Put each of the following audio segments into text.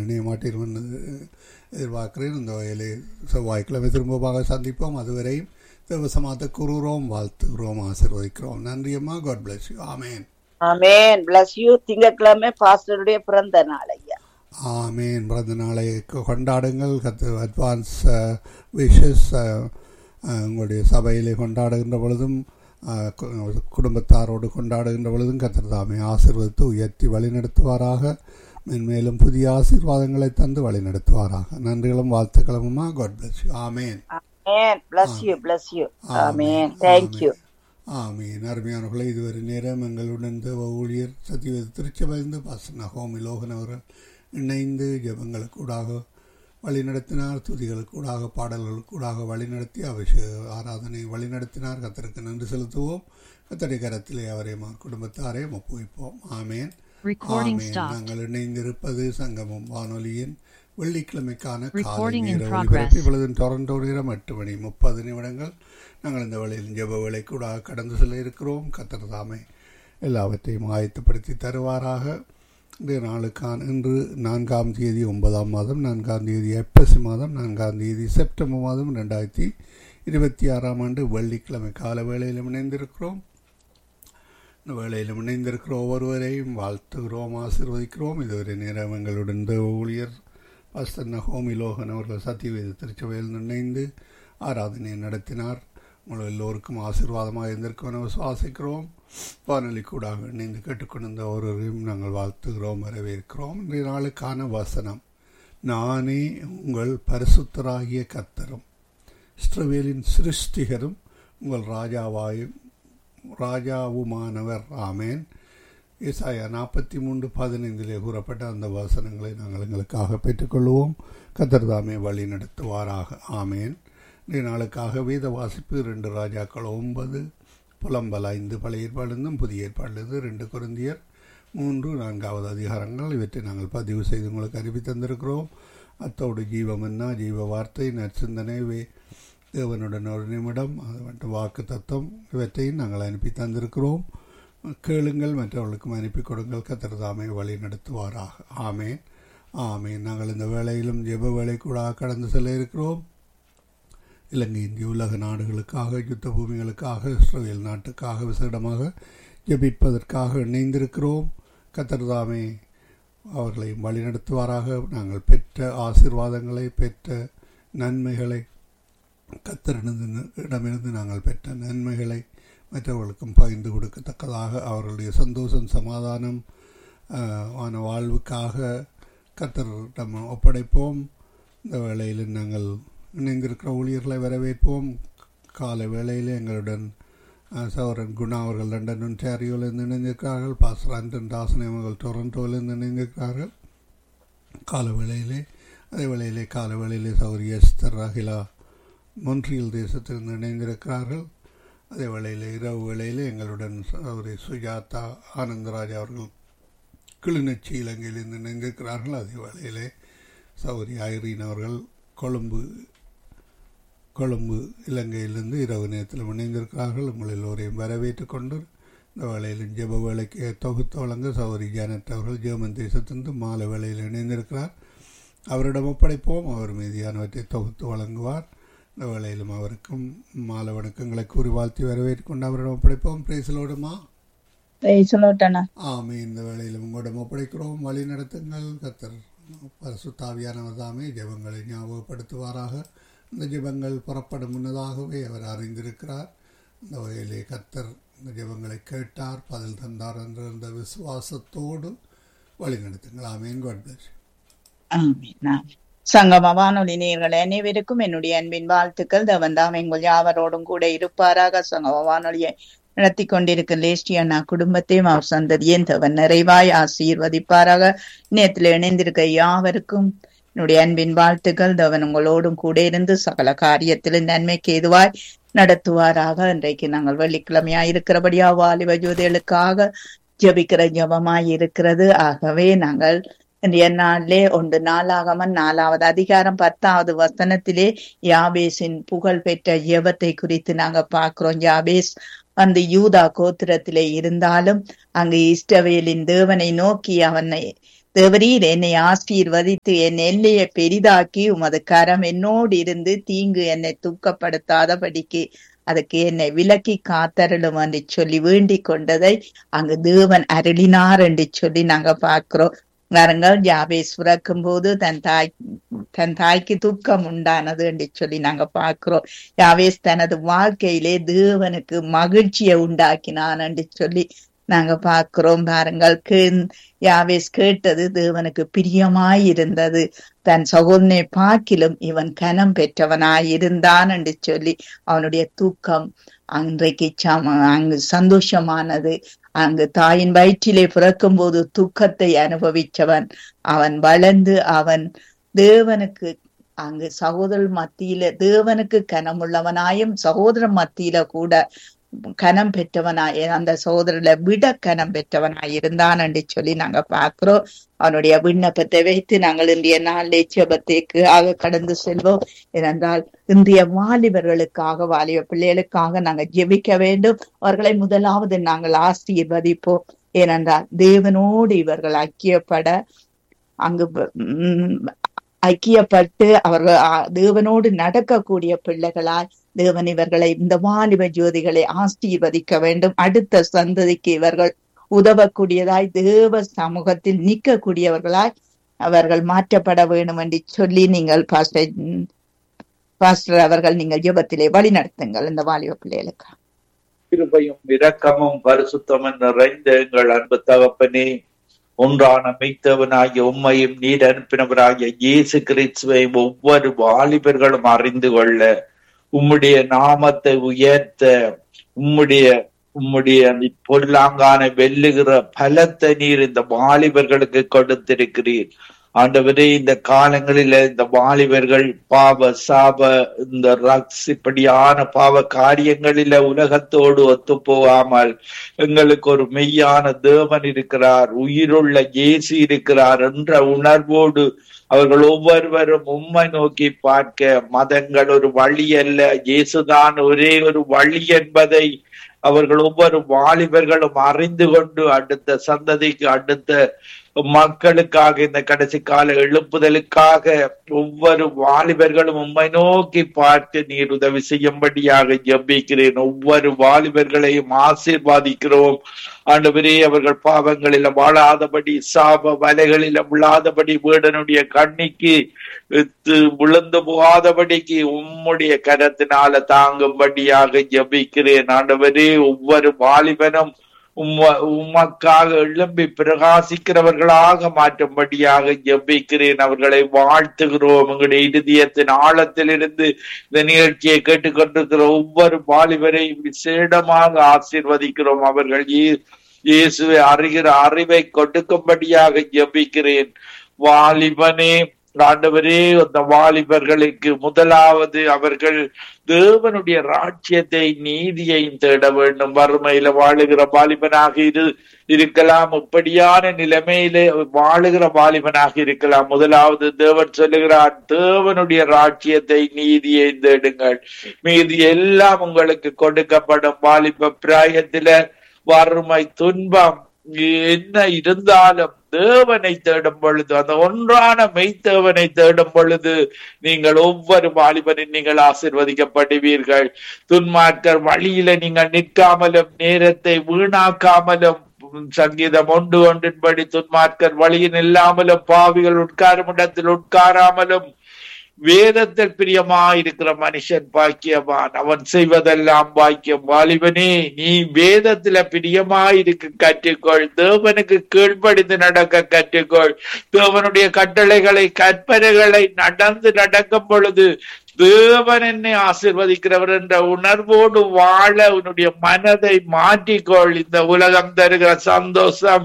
இணைய மாட்டீர்கள் என்று எதிர்பார்க்கிறேன் இந்த வகையிலே செவ்வாய்க்கிழமை திரும்பமாக சந்திப்போம் அதுவரையும் தேவசமாத்த கூறுகிறோம் வாழ்த்துகிறோம் ஆசீர்வதிக்கிறோம் நன்றி அம்மா காட் பிளஸ் யூ ஆமேன் ஆமேன் பிளஸ் யூ திங்கட்கிழமை பாஸ்டருடைய பிறந்த நாள் ஐயா ஆமேன் பிறந்த நாளை கொ- கொண்டாடுங்கள் கத்து அட்வான்ஸ் விஷஸ் உங்களுடைய சபையிலே கொண்டாடுகின்ற பொழுதும் அஹ், கு- குடும்பத்தாரோடு கொண்டாடுகின்ற பொழுதும் கத்தர் தாமே ஆசீர்வதித்து உயர்த்தி வழிநடத்துவாராக மென்மேலும் புதிய ஆசீர்வாதங்களை தந்து வழிநடத்துவாராக நன்றிகளும் வாழ்த்துக்களுமா காட் பிளஸ் யூ ஆமேன் ஆமேன் பிளஸ் யூ பிளஸ் யூ ஆமேன் தேங்க்யூ ஆமீன் அருமையானவர்களை இதுவரை நேரம் எங்களுடன் தேவ ஊழியர் சத்தியவேத திருச்சபைந்து பாசன ஹோமி லோகன் அவர்கள் இணைந்து ஜெபங்களுக்கூடாக வழிநடத்தினார் துதிகளுக்கூடாக பாடல்களுக்கூடாக வழிநடத்தி அபிஷேக ஆராதனை வழிநடத்தினார் கத்தருக்கு நன்றி செலுத்துவோம் கத்தரை கரத்திலே அவரை குடும்பத்தாரே ஒப்புவிப்போம் ஆமேன் Recording ஆமென். stopped. நாங்கள் இணைந்திருப்பது சங்கமம் வானொலியின் வெள்ளிக்கிழமைக்கான காலை Recording in நேர progress. ஒலிபரப்பு இப்பொழுது டொரண்டோ நேரம் எட்டு மணி முப்பது நிமிடங்கள் நாங்கள் இந்த வேளையில் ஜெப வேலை கூட கடந்து செல்ல இருக்கிறோம் கத்தர் தாமே எல்லாவற்றையும் ஆயத்தப்படுத்தி தருவாராக இன்றைய நாளுக்கான இன்று நான்காம் தேதி ஒன்பதாம் மாதம் நான்காம் தேதி ஐப்பசி மாதம் நான்காம் தேதி செப்டம்பர் மாதம் ரெண்டாயிரத்தி இருபத்தி ஆறாம் ஆண்டு வெள்ளிக்கிழமை கால வேளையில் இணைந்திருக்கிறோம் இந்த வேளையில் இணைந்திருக்கிற ஒவ்வொருவரையும் வாழ்த்துகிறோம் ஆசீர்வதிக்கிறோம் இதுவரை நேரம் எங்களுடன் தேவ ஊழியர் பாஸ்டர் நகோமி லோகன் அவர்கள் சத்தியவேத திருச்சபையில் இணைந்து ஆராதனை நடத்தினார் உங்கள் எல்லோருக்கும் ஆசீர்வாதமாக இருந்திருக்கும் என விசுவாசிக்கிறோம் வானொலி கூடாக இணைந்து கேட்டுக்கொண்டிருந்த ஒருவரையும் நாங்கள் வாழ்த்துகிறோம் வரவேற்கிறோம் இன்றைய நாளுக்கான வசனம் நானே உங்கள் பரிசுத்தராகிய கத்தரும் இஸ்ரவேலின் சிருஷ்டிகரும் உங்கள் ராஜாவாயும் ராஜாவுமானவர் ஆமேன் ஏசாயா நாற்பத்தி மூன்று பதினைந்திலே கூறப்பட்ட அந்த வசனங்களை நாங்கள் எங்களுக்காக பெற்றுக்கொள்வோம் கத்தர் தாமே வழி நடத்துவாராக ஆமேன் இன்றைய நாளுக்காக வேத வாசிப்பு ரெண்டு ராஜாக்கள் ஒன்பது புலம்பல் ஐந்து பழைய ஏற்பாடுந்தும் புதிய ஏற்பாடுலேருந்து ரெண்டு குருந்தியர் மூன்று நான்காவது அதிகாரங்கள் இவற்றை நாங்கள் பதிவு செய்து உங்களுக்கு அறிவி தந்திருக்கிறோம் அத்தோடு ஜீவமன்னா ஜீவ வார்த்தை நற்சிந்தனை வே தேவனுடன் ஒரு நிமிடம் அது மட்டும் வாக்கு தத்துவம் இவற்றையும் நாங்கள் அனுப்பி தந்திருக்கிறோம் கேளுங்கள் மற்றவர்களுக்கும் அனுப்பி கொடுங்கள் கத்தர் தாமே வழி நடத்துவாராக ஆமேன் ஆமேன் நாங்கள் இந்த வேளையிலும் ஜெப வேலை கூட கடந்து செல்ல இருக்கிறோம் இலங்கை இந்திய உலக நாடுகளுக்காக யுத்த பூமிகளுக்காக இஸ்ரேல் நாட்டுக்காக விசேடமாக ஜெபிப்பதற்காக இணைந்திருக்கிறோம் கத்தர் தாமே அவர்களையும் வழிநடத்துவாராக நாங்கள் பெற்ற ஆசீர்வாதங்களை பெற்ற நன்மைகளை கத்தரிடமிருந்து இடமிருந்து நாங்கள் பெற்ற நன்மைகளை மற்றவர்களுக்கும் பகிர்ந்து கொடுக்கத்தக்கதாக அவர்களுடைய சந்தோஷம் சமாதானம் ஆஹ், ஆன வாழ்வுக்காக கத்தரிடம் ஒப்படைப்போம் இந்த வேளையில் நாங்கள் இணைந்திருக்கிற ஊழியர்களை வரவேற்போம் காலை வேளையில் எங்களுடன் ஆஹ், சௌரன் குணா அவர்கள் லண்டன் ஒன்டாரியோவிலிருந்து இணைந்திருக்கிறார்கள் பாஸ்டர் ஆண்டன் தாசன் அவர்கள் டொரண்டோவிலிருந்து இணைந்திருக்கிறார்கள் கால வேளையிலே அதே வேளையிலே கால வேளையிலே சௌரி எஸ்தர் அகிலா மொன்றியல் தேசத்திலிருந்து இணைந்திருக்கிறார்கள் அதே வேளையில் இரவு வேளையில் எங்களுடன் சௌரி சுஜாதா ஆனந்தராஜ் அவர்கள் கிளிநொச்சி இலங்கையிலிருந்து இணைந்திருக்கிறார்கள் அதே வேளையிலே சௌரி ஐரீன் அவர்கள் கொழும்பு கொழும்பு இலங்கையிலிருந்து இரவு நேரத்தில் இணைந்திருக்கிறார்கள் உங்கள் எல்லோரையும் வரவேற்றுக் கொண்டு இந்த வேளையிலும் ஜெப வேலைக்கு தொகுத்து வழங்க சௌரி ஜானட் அவர்கள் ஜெர்மன் தேசத்திலிருந்து மாலை வேளையில் இணைந்திருக்கிறார் அவரிடம் ஒப்படைப்போம் அவர் மீதியானவற்றை தொகுத்து வழங்குவார் இந்த வேளையிலும் அவருக்கும் மாலை வணக்கங்களை கூறி வாழ்த்தி வரவேற்றுக் கொண்டு அவரிடம் ஒப்படைப்போம் பிரேசலோடுமா சொல்லட்டண்ணா ஆமே இந்த வேளையிலும் உங்களிடம் ஒப்படைக்கிறோம் வழி நடத்துங்கள் கத்தர் பரிசுத்தாவியானவர் தாமே ஜெபங்களை ஞாபகப்படுத்துவாராக இந்த ஜெபங்கள் புறப்படும் முன்னதாகவே அவர் அறிந்திருக்கிறார் இந்த வகையிலே கத்தர் இந்த ஜெபங்களை கேட்டார் பதில் தந்தார் என்ற அந்த விசுவாசத்தோடு வழி நடத்துங்கள் ஆமேன் காட் பிளஸ் ஆமென், ஆமென். சங்கம வானொலி நேயர்கள் அனைவருக்கும் என்னுடைய அன்பின் வாழ்த்துக்கள் தவந்தாம் எங்கள் யாவரோடும் கூட இருப்பாராக சங்கம வானொலியை நடத்தி கொண்டிருக்கும் லேஸ்டி அண்ணா குடும்பத்தையும் அவர் சந்ததியும் தவன் நிறைவாய் ஆசீர்வதிப்பாராக நேத்துல இணைந்திருக்க யாவருக்கும் என்னுடைய அன்பின் வாழ்த்துக்கள் தவன் உங்களோடும் கூட இருந்து சகல காரியத்திலும் நன்மைக்கு எதுவாய் நடத்துவாராக இன்றைக்கு நாங்கள் வெள்ளிக்கிழமையா இருக்கிறபடியா வாலிப ஜோதிகளுக்காக ஜெபிக்கிற ஜெபமாய் இருக்கிறது ஆகவே நாங்கள் இன்றைய நாளிலே ஒன்று நாளாகமன் நாலாவது அதிகாரம் பத்தாவது வசனத்திலே யாபேஸின் புகழ் பெற்ற ஜெபத்தை குறித்து நாங்க பார்க்கிறோம் யாபேஸ் அந்த யூதா கோத்திரத்திலே இருந்தாலும் அங்கு இஸ்ரவேலின் தேவனை நோக்கி அவனை தேவரீர் என்னை ஆசீர்வதித்து என் எல்லையை பெரிதாக்கி உமது கரம் என்னோடு இருந்து தீங்கு என்னை துக்கப்படுத்தாதபடிக்கு அதுக்கு என்னை விலக்கி காத்தருளும் என்று சொல்லி வேண்டிக் கொண்டதை அங்கு தேவன் அருளினார் என்று சொல்லி நாங்க பார்க்கிறோம் பாருங்கள் ஜாபேஸ் பிறக்கும் போது தன் தாய் தன் தாய்க்கு துக்கம் உண்டானது என்று சொல்லி நாங்க பார்க்கிறோம் யாவேஸ் தனது வாழ்க்கையிலே தேவனுக்கு மகிழ்ச்சியை உண்டாக்கினான் என்று சொல்லி நாங்க பார்க்கிறோம் பாருங்கள் யாவேஸ் கேட்டது தேவனுக்கு பிரியமாய் இருந்தது தன் சகோதரனை பார்க்கிலும் இவன் கனம் பெற்றவனாய் இருந்தான் என்று சொல்லி அவனுடைய தூக்கம் அன்றைக்கு சம அங்கு சந்தோஷமானது அங்கு தாயின் வயிற்றிலே பிறக்கும் போது துக்கத்தை அனுபவிச்சவன் அவன் வளர்ந்து அவன் தேவனுக்கு அங்கு சகோதரர் மத்தியில தேவனுக்கு கனமுள்ளவனாயும் சகோதரன் மத்தியில கூட கனம் பெற்றவனாய் அந்த சகோதரர்ல விட கனம் பெற்றவனாய் இருந்தான் என்று சொல்லி நாங்க பாக்குறோம் அவனுடைய விண்ணப்பத்தை வைத்து நாங்கள் இன்றைய நாளிலே செபத்திற்கு ஆக கடந்து செல்வோம் ஏனென்றால் இன்றைய வாலிபர்களுக்காக வாலிப பிள்ளைகளுக்காக நாங்கள் ஜெபிக்க வேண்டும் அவர்களை முதலாவது நாங்கள் ஆசீர்வதிப்போம் ஏனென்றால் தேவனோடு இவர்கள் ஐக்கியப்பட அங்கு ஐக்கியப்பட்டு அவர்கள் தேவனோடு நடக்கக்கூடிய பிள்ளைகளாய் தேவன் இவர்களை இந்த வாலிப ஜோதிகளை ஆசீர்வதிக்க வேண்டும் அடுத்த சந்ததிக்கு இவர்கள் உதவக்கூடியதாய் தேவ சமூகத்தில் நிற்கக்கூடியவர்களாய் அவர்கள் மாற்றப்பட வேண்டும் என்று சொல்லி நீங்கள் பாஸ்டர் பாஸ்டர் அவர்கள் நீங்கள் ஜெபத்திலே வழி நடத்துங்கள் இந்த வாலிப பிள்ளைகளுக்கு கிருபையும் இரக்கமும் பரிசுத்தமும் நிறைந்த எங்கள் அன்பு தகப்பனே ஒன்றான மெய்த்தவனாகிய உண்மையும் நீர் அனுப்பினவராகிய இயேசு கிறிஸ்துவை ஒவ்வொரு வாலிபர்களும் அறிந்து கொள்ள உம்முடைய நாமத்தை உயர்த்த உம்முடைய உம்முடைய பொருளாங்கான வெல்லுகிற பலத்தை நீர் இந்த வாலிபர்களுக்கு கொடுத்திருக்கிறீர் ஆண்டவரே இந்த காலங்களில இந்த வாலிபர்கள் பாவ சாப இந்த ரக்ஸ் இப்படியான பாவ காரியங்களில உலகத்தோடு ஒத்து போகாமல் எங்களுக்கு ஒரு மெய்யான தேவன் இருக்கிறார் உயிருள்ள இயேசு இருக்கிறார் என்ற உணர்வோடு அவர்கள் ஒவ்வொருவரும் உண்மை நோக்கி பார்க்க மதங்கள் ஒரு வழி அல்ல இயேசுதான் ஒரே ஒரு வழி என்பதை அவர்கள் ஒவ்வொரு வாலிபர்களும் அறிந்து கொண்டு அடுத்த சந்ததிக்கு அடுத்த மக்களுக்காக இந்த கடைசி கால எழுப்புதலுக்காக ஒவ்வொரு வாலிபர்களும் உண்மை நோக்கி பார்த்து நீர் உதவி செய்யும்படியாக ஜபிக்கிறேன் ஒவ்வொரு வாலிபர்களையும் ஆசீர்வாதிக்கிறோம் ஆண்டவரே அவர்கள் பாவங்களில வாழாதபடி சாப வலைகளில விழாதபடி வீடனுடைய கண்ணிக்கு விழுந்து போகாதபடிக்கு உம்முடைய கரத்தினால தாங்கும்படியாக ஜபிக்கிறேன் ஆண்டவரே ஒவ்வொரு வாலிபனும் உமக்காக எழும்பி பிரகாசிக்கிறவர்களாக மாற்றும்படியாக ஜெபிக்கிறேன் அவர்களை வாழ்த்துகிறோம் எங்களுடைய இருதயத்தின் ஆழத்திலிருந்து இந்த நிகழ்ச்சியை கேட்டுக்கொண்டிருக்கிற ஒவ்வொரு வாலிபரையும் விசேடமாக ஆசீர்வதிக்கிறோம் அவர்கள் இயேசுவை அறிகிற அறிவை கொடுக்கும்படியாக ஜெபிக்கிறேன் வாலிபனே ஆண்டவரே அந்த வாலிபர்களுக்கு முதலாவது அவர்கள் தேவனுடைய ராட்சியத்தை நீதியையும் தேட வேண்டும் வறுமையில வாழுகிற வாலிபனாக இரு இருக்கலாம் இப்படியான நிலைமையில வாழுகிற வாலிபனாக இருக்கலாம் முதலாவது தேவன் சொல்லுகிறார் தேவனுடைய ராட்சியத்தை நீதியை தேடுங்கள் மீதி எல்லாம் உங்களுக்கு கொடுக்கப்படும் வாலிப பிராயத்தில வறுமை துன்பம் என்ன இருந்தாலும் தேவனை தேடும் பொழுது அந்த ஒன்றான மெய்த்தேவனை தேடும் பொழுது நீங்கள் ஒவ்வொரு வாலிபனின் நீங்கள் ஆசிர்வதிக்கப்படுவீர்கள் துன்மார்க்கர் வழியில நீங்கள் நிற்காமலும் நேரத்தை வீணாக்காமலும் சங்கீதம் ஒன்று ஒன்றின்படி துன்மார்க்கர் வழியில் இல்லாமலும் பாவிகள் உட்காரும் இடத்தில் உட்காராமலும் வேதத்தில் பிரியமாயிருக்கிற மனுஷன் பாக்கியவான் அவன் செய்வதெல்லாம் பாக்கியம் வாலிபனே நீ வேதத்துல பிரியமாயிருக்க கற்றுக்கொள் தேவனுக்கு கீழ்ப்படிந்து நடக்க கற்றுக்கொள் தேவனுடைய கட்டளைகளை கற்பனைகளை நடந்து நடக்கும் பொழுது தேவன் என்னை ஆசிர்வதிக்கிறவர் என்ற உணர்வோடு வாழ உன்னுடைய மனதை மாற்றிக்கொள் இந்த உலகம் தருகிற சந்தோஷம்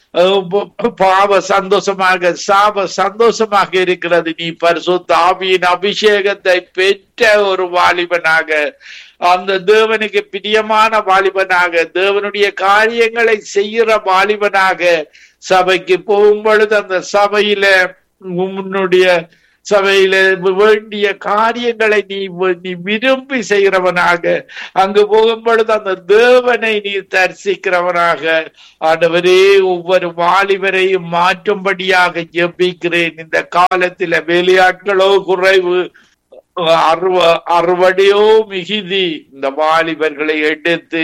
பாவ சந்தோஷமாக சாப சந்தோஷமாக இருக்கிறது நீ பரிசுத்த ஆவியின் அபிஷேகத்தை பெற்ற ஒரு வாலிபனாக அந்த தேவனுக்கு பிரியமான வாலிபனாக தேவனுடைய காரியங்களை செய்கிற வாலிபனாக சபைக்கு போகும் பொழுது அந்த சபையில உன்னுடைய சபையில வேண்டிய காரியங்களை நீ நீ விரும்பி செய்கிறவனாக அங்கு போகும் பொழுது அந்த தேவனை நீ தரிசிக்கிறவனாக ஆண்டவரே ஒவ்வொரு வாலிபரையும் மாற்றும்படியாக ஜெபிக்கிறேன் இந்த காலத்தில வேலையாட்களோ குறைவு அறுவ அறுவடையோ மிகுதி இந்த வாலிபர்களை எடுத்து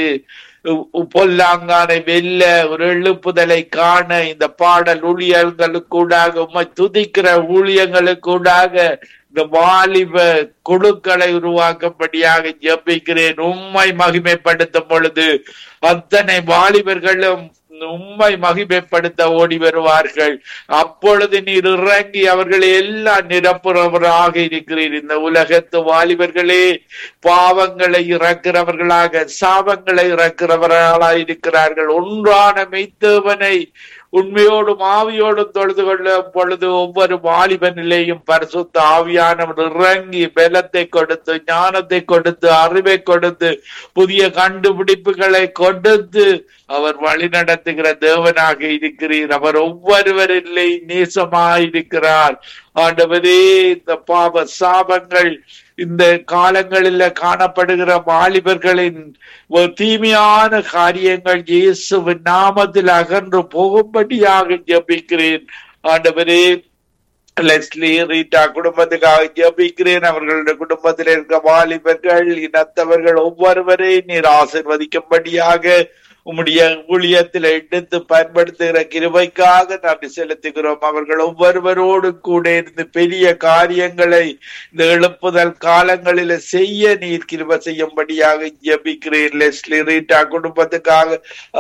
பொல்லாங்கானை வெல்ல ஒரு எழுப்புதலை காண இந்த பாடல் ஊழியர்களுக்கூடாக உம்மை துதிக்கிற ஊழியங்களுக்கூடாக இந்த வாலிப குழுக்களை உருவாக்கும்படியாக ஜெபிக்கிறேன் உண்மை மகிமைப்படுத்தும் பொழுது அத்தனை வாலிபர்களும் உண்மை மகிமைப்படுத்த ஓடி வருவார்கள் அப்பொழுது நீர் இறங்கி அவர்களை எல்லாம் நிரப்புறவராக இருக்கிறீர் இந்த உலகத்து வாலிபர்களே பாவங்களை இறக்கிறவர்களாக சாபங்களை இறக்கிறவர்களாக இருக்கிறார்கள் ஒன்றான மெய்த்தேவனை உண்மையோடும் ஆவியோடும் தொழுது கொள்ள பொழுது ஒவ்வொரு வாலிபனிலேயும் பரிசுத்த ஆவியானவர் இறங்கி பலத்தை கொடுத்து ஞானத்தை கொடுத்து அறிவை கொடுத்து புதிய கண்டுபிடிப்புகளை கொடுத்து அவர் வழி நடத்துகிற தேவனாக இருக்கிறீர் அவர் ஒவ்வொருவரிலே நேசமாயிருக்கிறார் ஆண்டவரே இந்த பாவ சாபங்கள் இந்த காலங்களில் காணப்படுகிற வாலிபர்களின் தீமையான காரியங்கள் இயேசுவின் நாமத்தில் அகன்று போகும்படியாக ஜபிக்கிறேன் ஆண்டவரே லெஸ்லி ரீட்டா குடும்பத்துக்காக ஜபிக்கிறேன் அவர்களுடைய குடும்பத்தில் இருக்க வாலிபர்கள் இனத்தவர்கள் ஒவ்வொருவரையும் நீர் ஆசிர்வதிக்கும்படியாக உம்முடைய ஊழியத்தில் எடுத்து பயன்படுத்துகிற கிருபைக்காக நன்றி செலுத்துகிறோம் அவர்கள் ஒவ்வொருவரோடு கூட இருந்து பெரிய காரியங்களை இந்த எழுப்புதல் காலங்களில செய்ய நீர் கிருப செய்யும்படியாக ஜபிக்கிறேன் லெஸ்லி ரீட்டா குடும்பத்துக்காக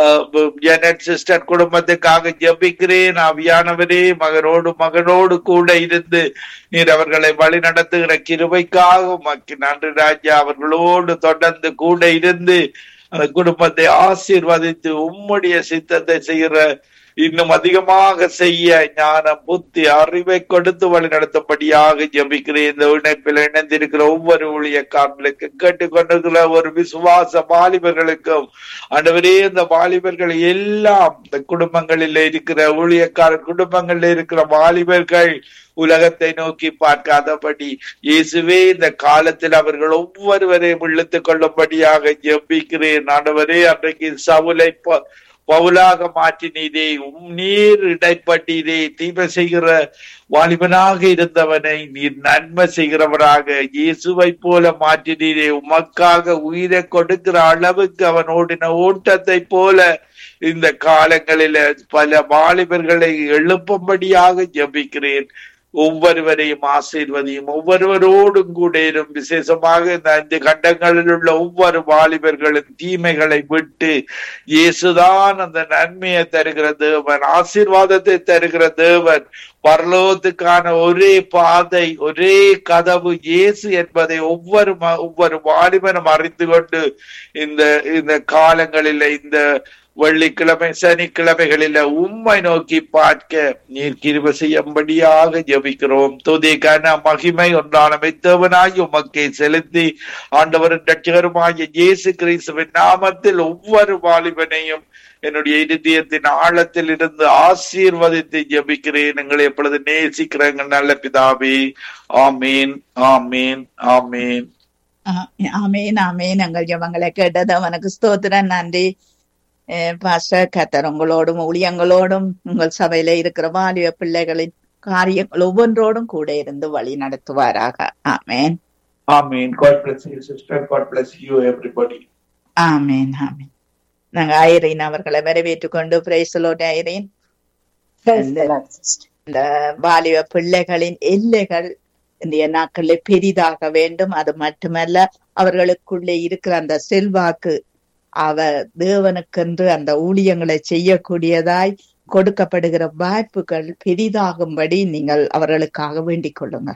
ஜெனட் சிஸ்டர் குடும்பத்துக்காக ஜபிக்கிறேன் அவியானவரே மகனோடு மகனோடு கூட இருந்து நீர் அவர்களை வழி நடத்துகிற கிருபைக்காக உமக்கு நன்றி ராஜா அவர்களோடு தொடர்ந்து கூட இருந்து அந்த குடும்பத்தை ஆசீர்வதித்து உம்முடைய சித்தத்தை செய்கிற இன்னும் அதிகமாக செய்ய ஞான புத்தி அறிவை கொடுத்து வழி நடத்தும்படியாக ஜபிக்கிறேன் இந்த இணைப்பில் இணைந்திருக்கிற ஒவ்வொரு ஊழியக்காரர்களுக்கு கேட்டுக்கொண்டிருக்கிற ஒரு விசுவாச வாலிபர்களுக்கும் ஆண்டவரே இந்த வாலிபர்கள் எல்லாம் இந்த குடும்பங்களில் இருக்கிற ஊழியக்காரர் குடும்பங்களில் இருக்கிற வாலிபர்கள் உலகத்தை நோக்கி பார்க்காதபடி இயேசுவே இந்த காலத்தில் அவர்கள் ஒவ்வொருவரையும் இழுத்துக் கொள்ளும்படியாக ஜெபிக்கிறேன் ஆண்டவரே அன்றைக்கு சவுலை பவுலாக மாற்றினீரே உம் நீர் இடைப்பட்டீரே தீமை செய்கிற வாலிபனாக இருந்தவனை நீர் நன்மை செய்கிறவராக இயேசுவை போல மாற்றினீரே உமக்காக உயிரை கொடுக்கிற அளவுக்கு அவன் ஓடின ஓட்டத்தை போல இந்த காலங்களில பல வாலிபர்களை எழுப்பும்படியாக ஜபிக்கிறேன் ஒவ்வொருவரையும் ஆசீர்வதியும் ஒவ்வொருவரோடும் கூட இரும் விசேஷமாக இந்த அஞ்சு கண்டங்களில் உள்ள ஒவ்வொரு வாலிபர்களும் தீமைகளை விட்டு இயேசுதான் அந்த நன்மையை தருகிற தேவன் ஆசீர்வாதத்தை தருகிற தேவன் பரலோகத்துக்கான ஒரே பாதை ஒரே கதவு இயேசு என்பதை ஒவ்வொரு ஒவ்வொரு வாலிபனும் அறிந்து கொண்டு இந்த இந்த காலங்களில் இந்த வெள்ளிக்கிழமை சனிக்கிழமைகளில உண்மை நோக்கி பார்க்க நீர் கிருப செய்யும்படியாக ஜபிக்கிறோம் துதிக்கான மகிமை ஒன்றான மெத்தவனாய் உமக்கை செலுத்தி ஆண்டவரின் ரட்சகருமாய இயேசு கிறிஸ்துவின் நாமத்தில் ஒவ்வொரு வாலிபனையும் என்னுடைய இருதயத்தின் ஆழத்தில் இருந்து ஆசீர்வதித்து ஜபிக்கிறேன் எங்களை எப்பொழுது நேசிக்கிறேங்க நல்ல பிதாவே ஆமீன் ஆமீன் ஆமீன் ஆமீன் ஆமீன் எங்கள் ஜபங்களை கேட்டது அவனுக்கு ஸ்தோத்திரம் நன்றி பாஸ்டர் கத்தர் உங்களோடும் ஊழியங்களோடும் உங்கள் சபையில இருக்கிற வாலிப பிள்ளைகளின் காரியங்கள் ஒவ்வொன்றோடும் கூட இருந்து வழி நடத்துவாராக ஆமேன் ஆமீன் God bless you sister God bless you everybody ஆமேன் ஆமேன் நாங்க ஐரீன் அவர்களை வரவேற்றுக் கொண்டு பிரைசலோட ஐரீன் இந்த வாலிப பிள்ளைகளின் எல்லைகள் இந்த நாட்களில் பெரிதாக வேண்டும் அது மட்டுமல்ல அவர்களுக்குள்ளே இருக்கிற அந்த செல்வாக்கு அவர் தேவனுக்கென்று அந்த ஊழியங்களை செய்யக்கூடியதாய் கொடுக்கப்படுகிற வாய்ப்புகள் பெரிதாகும்படி நீங்கள் அவர்களுக்காக வேண்டிக் கொள்ளுங்க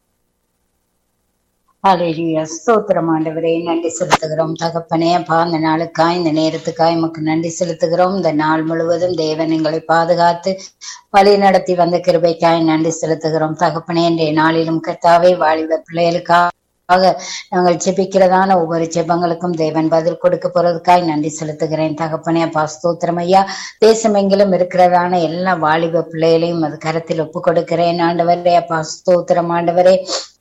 அலையா ஸ்தோத்திரம் ஆண்டவரே நன்றி செலுத்துகிறோம் தகப்பனே அப்பா இந்த நாளுக்காய் இந்த நேரத்துக்காய் நமக்கு நன்றி செலுத்துகிறோம் இந்த நாள் முழுவதும் தேவன் எங்களை பாதுகாத்து வழி நடத்தி வந்த கிருபைக்காய் நன்றி செலுத்துகிறோம் தகப்பனே இன்றைய நாளிலும் கர்த்தாவே வாலிப பிள்ளைகளுக்காக நாங்கள் ஜெபிக்கிறதான ஒவ்வொரு ஜெபங்களுக்கும் தேவன் பதில் கொடுக்க போறதுக்காய் நன்றி செலுத்துகிறேன் தகப்பனே அப்பா ஸ்தோத்திரம் ஐயா தேசமெங்கிலும் இருக்கிறதான எல்லா வாலிப பிள்ளைகளையும் அது கரத்தில் ஒப்பு கொடுக்கிறேன் ஆண்டவரே அப்பா ஸ்தோத்திரம் ஆண்டவரே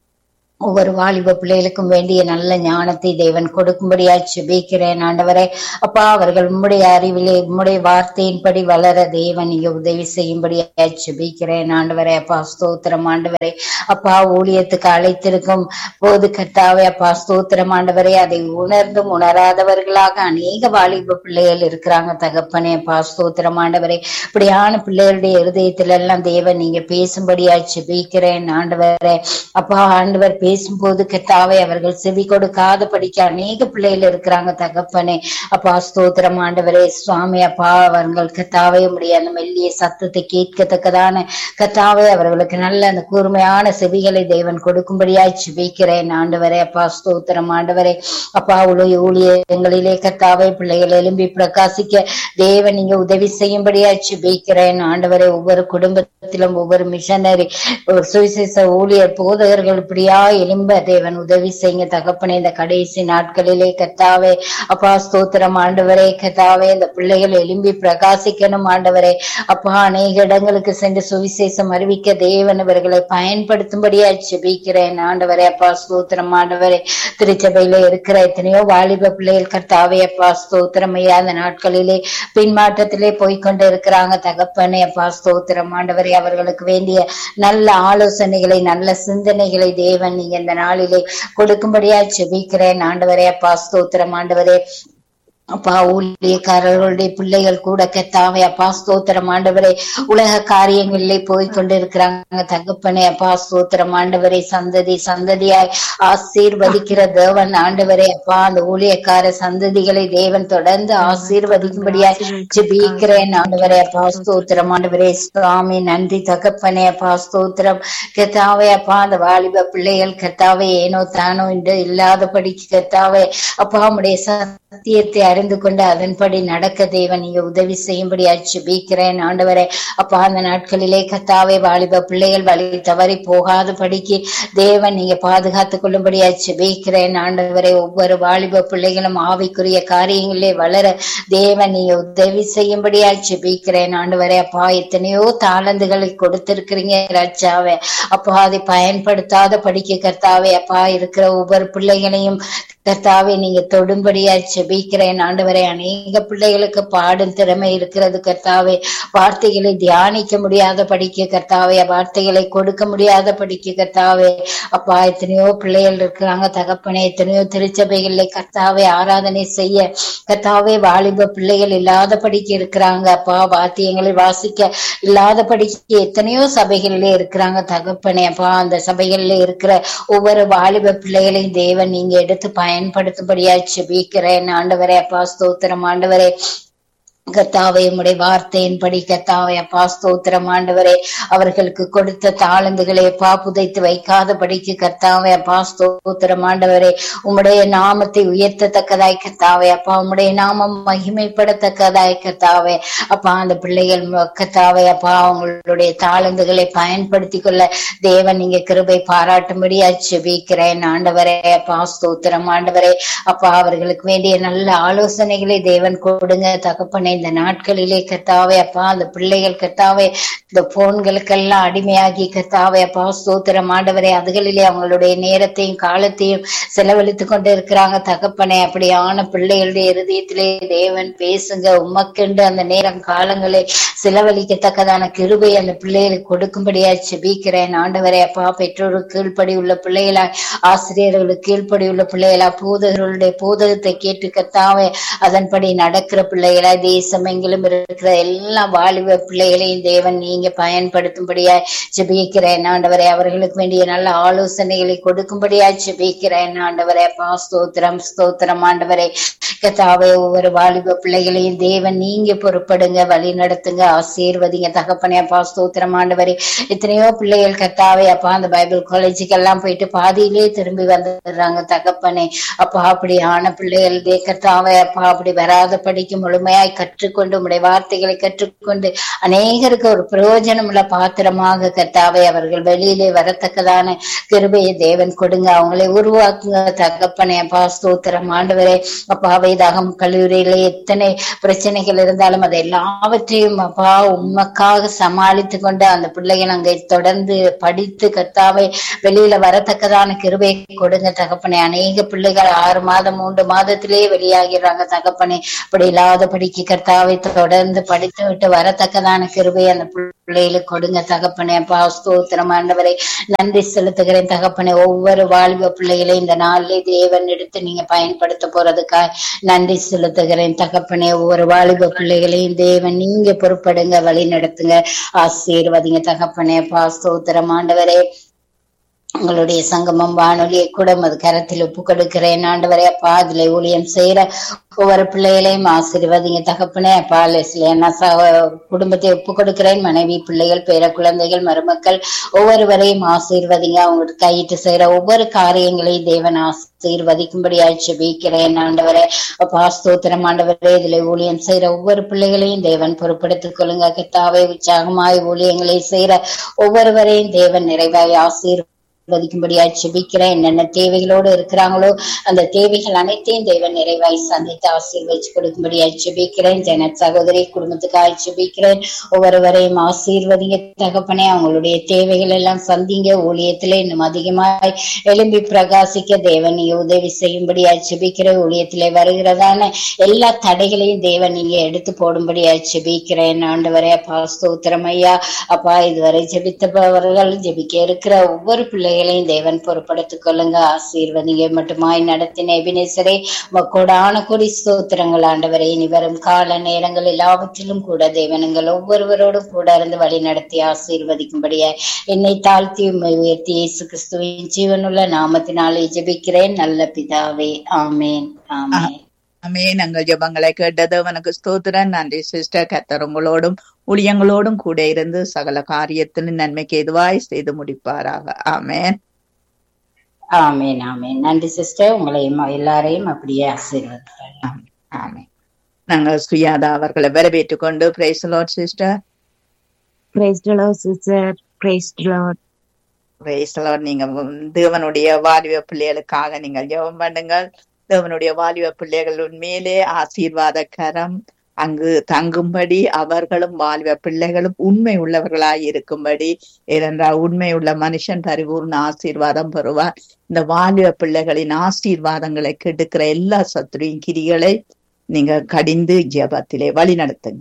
ஒவ்வொரு வாலிப பிள்ளைகளுக்கும் வேண்டிய நல்ல ஞானத்தை தேவன் கொடுக்கும்படியாய் ஜெபிக்கிறேன் ஆண்டவரே அப்பா அவர்கள் உம்முடைய அறிவிலே உம்முடைய வார்த்தையின்படி வளர தேவன் நீங்க உதவி செய்யும்படியாய் ஜெபிக்கிறேன் ஆண்டவரே அப்பா ஸ்தோத்திரம் ஆண்டவரே அப்பா ஊழியத்துக்கு அழைத்திருக்கும் போது கர்த்தாவே அப்பா ஸ்தோத்திரம் ஆண்டவரே அதை உணர்ந்தும் உணராதவர்களாக அநேக வாலிப பிள்ளைகள் இருக்கிறாங்க தகப்பனே அப்பா ஸ்தோத்திரம் ஆண்டவரே இப்படியான பிள்ளைகளுடைய இருதயத்துல எல்லாம் தேவன் நீங்க பேசும்படியாய் ஜெபிக்கிறேன் ஆண்டவரே அப்பா ஆண்டவர் பேசும்போது கத்தாவே அவர்கள் செவி கொடுக்காத படிக்க அநேக பிள்ளைகள் இருக்கிறாங்க தகப்பனே அப்பா ஸ்தோத்திரம் ஆண்டவரே சுவாமி அப்பா அவர்கள் கத்தாவே உடைய அந்த மெல்லிய சத்தத்தை கேட்கத்தக்கதான கத்தாவே அவர்களுக்கு நல்ல அந்த கூர்மையான செவிகளை தேவன் கொடுக்கும்படியாய் ஜெபிக்கிறேன் ஆண்டவரே அப்பா ஸ்தோத்திரம் ஆண்டவரே அப்பா உடைய ஊழியங்களிலே கத்தாவே பிள்ளைகள் எழும்பி பிரகாசிக்க தேவன் நீங்க உதவி செய்யும்படியாய் ஜெபிக்கிறேன் ஆண்டவரே ஒவ்வொரு குடும்பத்திலும் ஒவ்வொரு மிஷனரி ஒரு சுவிசேஷ ஊழியர் போதகர்கள் இப்படியா எலும்ப தேவன் உதவி செய்யுங்க தகப்பனே இந்த கடைசி நாட்களிலே கத்தாவே அப்பா ஸ்தோத்திரம் ஆண்டவரே கத்தாவே இந்த பிள்ளைகள் எலும்பி பிரகாசிக்கணும் ஆண்டவரே அப்பா அநேக இடங்களுக்கு சென்று சுவிசேஷம் அறிவிக்க தேவன் இவர்களை பயன்படுத்தும்படியா ஜெபிக்கிறேன் ஆண்டவரே அப்பா ஸ்தோத்திரம் ஆண்டவரே திருச்சபையில இருக்கிற எத்தனையோ வாலிப பிள்ளைகள் கர்த்தாவே அப்பா ஸ்தோத்திரம் ஐயா அந்த நாட்களிலே பின்மாற்றத்திலே போய்கொண்டு இருக்கிறாங்க தகப்பனே அப்பா ஸ்தோத்திரம் ஆண்டவரே அவர்களுக்கு வேண்டிய நல்ல ஆலோசனைகளை நல்ல சிந்தனைகளை தேவன் நீங்க இந்த நாளிலே கொடுக்கும்படியா ஜெபிக்கிறேன் ஆண்டவரே அப்பா ஸ்தோத்திரம் ஆண்டவரே அப்பா ஊழியக்காரர்களுடைய பிள்ளைகள் கூட கெத்தாவே அப்பா ஸ்தோத்திரம் ஆண்டவரே உலக காரியங்களிலே போய் கொண்டிருக்கிறாங்க தகப்பனே அப்பா ஸ்தோத்திரம் ஆண்டவரே சந்ததி சந்ததியாய் ஆசீர்வதிக்கிற தேவன் ஆண்டவரே அப்பா அந்த ஊழியக்கார சந்ததிகளை தேவன் தொடர்ந்து ஆசீர்வதிக்கும்படியாய் ஜெபிக்கிறேன் ஆண்டவரே அப்பா ஸ்தோத்திரம் ஆண்டவரே சுவாமி நன்றி தகப்பனே அப்பா ஸ்தோத்திரம் கெத்தாவே அப்பா அந்த வாலிப பிள்ளைகள் கெத்தாவே ஏனோ தானோ என்று இல்லாதபடி கெத்தாவே அப்பா உடைய சத்தியத்தை அறிந்து கொண்டு அதன்படி நடக்க தேவன் நீங்க உதவி செய்யும்படி ஜெபிக்கிறேன் ஆண்டவரே அப்பா அந்த நாட்களிலே கத்தாவே வாலிப பிள்ளைகள் வழி தவறி போகாத படிக்கு தேவன் நீங்க பாதுகாத்துக் கொள்ளும்படியா ஜெபிக்கிறேன் ஆண்டவரே ஒவ்வொரு வாலிப பிள்ளைகளும் ஆவிக்குரிய காரியங்களிலே வளர தேவன் நீங்க உதவி செய்யும்படியா ஜெபிக்கிறேன் ஆண்டவரே அப்பா எத்தனையோ தாளந்துகளை கொடுத்திருக்கிறீங்க ராஜாவே அப்பா அதை பயன்படுத்தாத படிக்க கர்த்தாவே அப்பா இருக்கிற ஒவ்வொரு பிள்ளைகளையும் கர்த்தாவே நீங்க தொடும்படியா ஜெபிக்கிறேன் ஆண்டவரே அநேக பிள்ளைகளுக்கு பாடும் திறமை இருக்கிறது கர்த்தாவே வார்த்தைகளை தியானிக்க முடியாத படிக்க கர்த்தாவே வார்த்தைகளை கொடுக்க முடியாத படிக்க கர்த்தாவே அப்பா எத்தனையோ பிள்ளைகள் இருக்கிறாங்க தகப்பனே எத்தனையோ திருச்சபைகளிலே கர்த்தாவே ஆராதனை செய்ய கர்த்தாவே வாலிப பிள்ளைகள் இல்லாத படிக்க இருக்கிறாங்க அப்பா வாத்தியங்களை வாசிக்க இல்லாத படிக்க எத்தனையோ சபைகளிலே இருக்கிறாங்க தகப்பனே அப்பா அந்த சபைகளிலே இருக்கிற ஒவ்வொரு வாலிப பிள்ளைகளையும் தேவன் நீங்க எடுத்து பயன்படுத்தும்படியா ஜெபிக்கிறேன் ஆண்டவரே அப்பா ஸ்தோத்திரம் ஆண்டவரே கத்தாவே உம்முடைய வார்த்தையின்படி கத்தாவே அப்பா ஸ்தோத்திரம் ஆண்டவரே அவர்களுக்கு கொடுத்த தாளந்துகளை அப்பா புதைத்து வைக்காதபடிக்கு கத்தாவே அப்பா ஸ்தோத்திரம் ஆண்டவரே உம்முடைய நாமத்தை உயர்த்தத்தக்கதாய் கத்தாவே அப்பா உம்முடைய நாமம் மகிமைப்படத்தக்கதாய் கத்தாவே அப்பா அந்த பிள்ளைகள் கத்தாவே அப்பா அவங்களுடைய தாளந்துகளை பயன்படுத்திக் கொள்ள தேவன் நீங்க கிருபை பாராட்டும்படியா ஜெபிக்கிறேன் ஆண்டவரே அப்பா ஸ்தோத்திரம் ஆண்டவரே அப்பா அவர்களுக்கு வேண்டிய நல்ல ஆலோசனைகளை தேவன் கொடுங்க தகப்பனே இந்த நாட்களிலே கத்தாவே அப்பா அந்த பிள்ளைகள் கத்தாவே இந்த போன்களுக்கெல்லாம் அடிமையாகி கத்தாவே அப்பா ஸ்தோத்திரம் ஆண்டவரே அதுகளிலே அவங்களுடைய நேரத்தையும் காலத்தையும் செலவழித்து கொண்டு இருக்கிறாங்க தகப்பனே அப்படியான பிள்ளைகளுடைய இருதயத்திலே தேவன் பேசுங்க உமக்கென்று அந்த நேரம் காலங்களை செலவழிக்கத்தக்கதான கிருபை அந்த பிள்ளைகளுக்கு கொடுக்கும்படியா செபிக்கிறேன் ஆண்டவரே அப்பா பெற்றோருக்கு கீழ்ப்படி உள்ள பிள்ளைகளா ஆசிரியர்களுக்கு கீழ்ப்படி உள்ள பிள்ளைகளா போதகர்களுடைய போதகத்தை கேட்டு கத்தாவே அதன்படி நடக்கிற பிள்ளைகளா தேசமெங்கிலும் இருக்கிற எல்லா வாலிப பிள்ளைகளையும் தேவன் நீங்க பயன்படுத்தும்படியா ஜெபிக்கிறேன் ஆண்டவரே அவர்களுக்கு வேண்டிய நல்ல ஆலோசனைகளை கொடுக்கும்படியா ஜெபிக்கிறேன் ஆண்டவரே அப்பா ஸ்தோத்திரம் ஸ்தோத்திரம் ஆண்டவரே கத்தாவே ஒவ்வொரு வாலிப பிள்ளைகளையும் தேவன் நீங்க பொறுப்படுங்க வழி நடத்துங்க ஆசீர்வதிங்க தகப்பனே அப்பா ஸ்தோத்திரம் ஆண்டவரே எத்தனையோ பிள்ளைகள் கத்தாவே அப்பா அந்த பைபிள் காலேஜுக்கு எல்லாம் போயிட்டு பாதியிலே திரும்பி வந்துடுறாங்க தகப்பனே அப்பா அப்படி ஆன பிள்ளைகள் கத்தாவே அப்பா அப்படி வராத படிக்க முழுமையாய் கத்த கற்றுக்கொண்டு உம்முடைய வார்த்தைகளை கற்றுக்கொண்டு அநேகருக்கு ஒரு பிரயோஜனம் உள்ள பாத்திரமாக கர்த்தாவை அவர்கள் வெளியிலே வரத்தக்கதான கிருபையை தேவன் கொடுங்க அவங்களை உருவாக்குங்க தகப்பனே அப்பா ஸ்தோத்திரம் ஆண்டவரே அப்பா வேதாகம் கல்லூரியிலே எத்தனை பிரச்சனைகள் இருந்தாலும் அதை எல்லாவற்றையும் அப்பா உமக்காக சமாளித்து கொண்டு அந்த பிள்ளைகள் அங்கே தொடர்ந்து படித்து கர்த்தாவை வெளியில வரத்தக்கதான கிருபை கொடுங்க தகப்பனே அநேக பிள்ளைகள் ஆறு மாதம் மூன்று மாதத்திலே வெளியாகிறாங்க தகப்பனே அப்படி இல்லாத படிக்க கர்த்தாவை தொடர்ந்து படித்து விட்டு வரத்தக்கதான கிருபை அந்த பிள்ளைகளுக்கு கொடுங்க தகப்பனே அப்பா ஸ்தோத்திரம் ஆண்டவரை நன்றி செலுத்துகிறேன் தகப்பனே ஒவ்வொரு வாழ்வு பிள்ளைகளையும் இந்த நாளிலே தேவன் எடுத்து நீங்க பயன்படுத்த போறதுக்காக நன்றி செலுத்துகிறேன் தகப்பனே ஒவ்வொரு வாலிப பிள்ளைகளையும் தேவன் நீங்க பொறுப்படுங்க வழி நடத்துங்க ஆசீர்வதிங்க தகப்பனே அப்பா ஸ்தோத்திரம் ஆண்டவரே உங்களுடைய சங்கமம் வானொலியை கூட அது கரத்தில் ஒப்பு கொடுக்கிறேன் ஆண்டவரே அப்பா அதுல ஊழியம் செய்யற ஒவ்வொரு பிள்ளைகளையும் ஆசீர்வதிங்க தகப்பனே அப்பா லெஸ்லியன்னா குடும்பத்தை ஒப்பு கொடுக்கிறேன் மனைவி பிள்ளைகள் பேர குழந்தைகள் மருமக்கள் ஒவ்வொருவரையும் ஆசீர்வதிங்க அவங்க கையிட்டு செய்யற ஒவ்வொரு காரியங்களையும் தேவன் ஆசீர்வதிக்கும்படியாய் செபிக்கிறேன் ஆண்டவரே அப்பா ஸ்தோத்திரம் ஆண்டவரே இதுல ஊழியம் செய்யற ஒவ்வொரு பிள்ளைகளையும் தேவன் பொறுப்படுத்திக் கொள்ளுங்க கத்தாவை உற்சாகமாய் ஊழியங்களை செய்யற ஒவ்வொருவரையும் தேவன் நிறைவாய் ஆசீர் பதிக்கும்படியாய் செபிக்கிறேன் என்னென்ன தேவைகளோடு இருக்கிறாங்களோ அந்த தேவைகள் அனைத்தையும் தேவன் நிறைவாய் சந்தித்து ஆசீர்வதிச்சு கொடுக்கும்படியாய் செபிக்கிறேன் ஜன சகோதரி குடும்பத்துக்காய் செபிக்கிறேன் ஒவ்வொருவரையும் ஆசீர்வதிங்க தகப்பனே அவங்களுடைய தேவைகள் எல்லாம் சந்திங்க ஊழியத்திலே இன்னும் அதிகமாய் எழும்பி பிரகாசிக்க தேவன் நீங்க உதவி செய்யும்படியாய் செபிக்கிற ஊழியத்திலே வருகிறதான எல்லா தடைகளையும் தேவன் நீங்க எடுத்து போடும்படியாய் செபிக்கிறேன் ஆண்டவரே அப்பா ஸ்தோத்திரம் ஐயா அப்பா இதுவரை ஜெபித்தவர்கள் ஜெபிக்க இருக்கிற ஒவ்வொரு பிள்ளைகளையும் தேவன் பொறுப்படுத்திக் கொள்ளுங்க ஆசீர்வதிங்க மட்டுமாய் நடத்தின எபினேசரே மக்கோடான கொடி ஸ்தோத்திரங்கள் ஆண்டவரே இனி வரும் கால நேரங்கள் எல்லாவற்றிலும் கூட தேவனங்கள் ஒவ்வொருவரோடும் கூட இருந்து வழி நடத்தி ஆசீர்வதிக்கும்படியா என்னை தாழ்த்தி உம்மை உயர்த்தி இயேசு கிறிஸ்துவின் ஜீவனுள்ள நாமத்தினாலே ஜெபிக்கிறேன் நல்ல பிதாவே ஆமேன் ஆமேன் ஆமே நாங்கள் ஜெபங்களை கேட்டது உனக்கு ஸ்தோத்திரன் நன்றி சிஸ்டர் கத்தர் உங்களோடும் ஊழியங்களோடும் கூட இருந்து சகல காரியத்திலும் நன்மைக்கு எதுவாய் செய்து முடிப்பாராக ஆமேன் ஆமேன் ஆமேன் நன்றி சிஸ்டர் உங்களையும் எல்லாரையும் அப்படியே ஆசீர்வதிக்கிறேன் ஆமே நாங்கள் சுயாதா அவர்களை வரவேற்றுக் கொண்டு praise lord sister Praise the Lord, sister. Praise the Lord. Praise lord நீங்க தேவனுடைய வாலிப பிள்ளைகளுக்காக நீங்கள் ஜெபம் பண்ணுங்கள் தேவனுடைய வாலிப பிள்ளைகள் உண்மையிலே ஆசீர்வாத கரம் அங்கு தங்கும்படி அவர்களும் வாலிப பிள்ளைகளும் உண்மை உள்ளவர்களாய் இருக்கும்படி ஏனென்றால் உண்மை உள்ள மனுஷன் பரிபூர்ண ஆசீர்வாதம் பெறுவார் இந்த வாலிப பிள்ளைகளின் ஆசீர்வாதங்களை கெடுக்கிற எல்லா சத்துரியின் கிரிகளை நீங்க கடிந்து ஜெபத்திலே வழி நடத்துங்க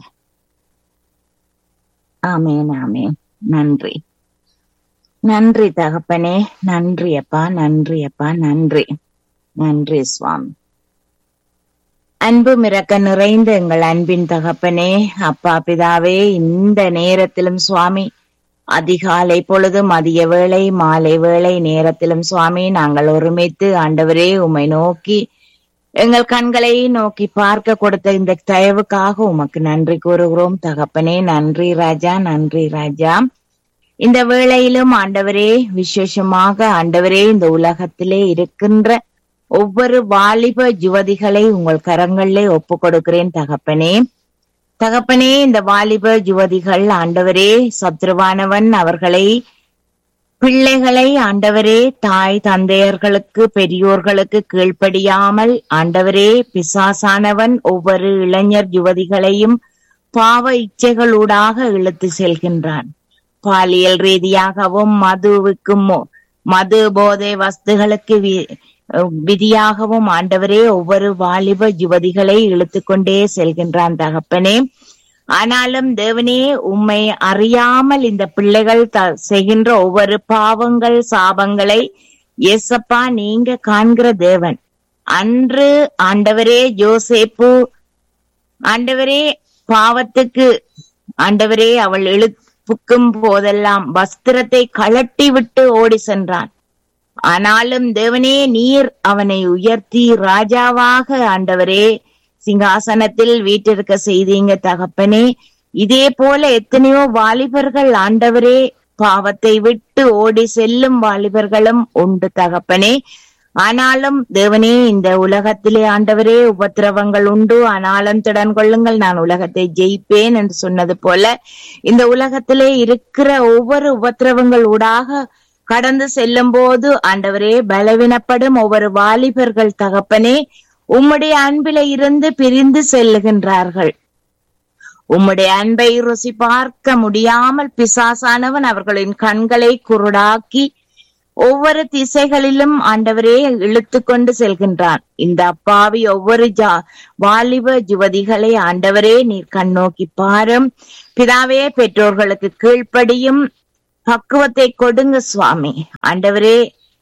ஆமேன் ஆமேன் நன்றி நன்றி தகப்பனே நன்றி அப்பா நன்றி அப்பா நன்றி நன்றி சுவாமி அன்பு மிரக்க நிறைந்த எங்கள் அன்பின் தகப்பனே அப்பா பிதாவே இந்த நேரத்திலும் சுவாமி அதிகாலை பொழுது மதிய வேளை மாலை வேளை நேரத்திலும் சுவாமி நாங்கள் ஒருமித்து ஆண்டவரே உம்மை நோக்கி எங்கள் கண்களை நோக்கி பார்க்க கொடுத்த இந்த தயவுக்காக உமக்கு நன்றி கூறுகிறோம் தகப்பனே நன்றி ராஜா நன்றி ராஜா இந்த வேளையிலும் ஆண்டவரே விசேஷமாக ஆண்டவரே இந்த உலகத்திலே இருக்கின்ற ஒவ்வொரு வாலிப யுவதிகளை உங்கள் கரங்களிலே ஒப்பு கொடுக்கிறேன் தகப்பனே தகப்பனே இந்த வாலிப யுவதிகள் ஆண்டவரே சத்ருவானவன் அவர்களை பிள்ளைகளை ஆண்டவரே தாய் தந்தையர்களுக்கு பெரியோர்களுக்கு கீழ்ப்படியாமல் ஆண்டவரே பிசாசானவன் ஒவ்வொரு இளைஞர் யுவதிகளையும் பாவ இச்சைகளூடாக இழுத்து செல்கின்றான் பாலியல் ரீதியாகவும் மதுவுக்கும் மது போதை வஸ்துகளுக்கு வி- விதியாகவும் ஆண்டவரே ஒவ்வொரு வாலிப யுவதிகளை இழுத்து கொண்டே செல்கின்றான் தகப்பனே ஆனாலும் தேவனே உம்மை அறியாமல் இந்த பிள்ளைகள் த- செய்கின்ற ஒவ்வொரு பாவங்கள் சாபங்களை எசப்பா நீங்க காண்கிற தேவன் அன்று ஆண்டவரே யோசேப்பு ஆண்டவரே பாவத்துக்கு ஆண்டவரே அவள் இழுப்புக்கும் போதெல்லாம் வஸ்திரத்தை கழட்டி விட்டு ஓடி சென்றான் ஆனாலும் தேவனே நீர் அவனை உயர்த்தி ராஜாவாக ஆண்டவரே சிங்காசனத்தில் வீட்டிருக்க செய்தீங்க தகப்பனே இதே போல எத்தனையோ வாலிபர்கள் ஆண்டவரே பாவத்தை விட்டு ஓடி செல்லும் வாலிபர்களும் உண்டு தகப்பனே ஆனாலும் தேவனே இந்த உலகத்திலே ஆண்டவரே உபத்திரவங்கள் உண்டு ஆனாலும் திடன் கொள்ளுங்கள் நான் உலகத்தை ஜெயிப்பேன் என்று சொன்னது போல இந்த உலகத்திலே இருக்கிற ஒவ்வொரு உபத்திரவங்கள் ஊடாக கடந்து செல்லும் போது ஆண்டவரே பலவீனப்படும் ஒவ்வொரு வாலிபர்கள் தகப்பனே உம்முடைய அன்பில இருந்து பிரிந்து செல்லுகின்றார்கள் உம்முடைய அன்பை ருசி பார்க்க முடியாமல் பிசாசானவன் அவர்களின் கண்களை குருடாக்கி ஒவ்வொரு திசைகளிலும் ஆண்டவரே இழுத்து கொண்டு செல்கின்றான் இந்த அப்பாவி ஒவ்வொரு ஜா வாலிப யுவதிகளை ஆண்டவரே நீர் கண்ணோக்கி பாரும் பிதாவே பெற்றோர்களுக்கு கீழ்ப்படியும் பக்குவத்தை கொடுங்க சுவாமி ஆண்டவரே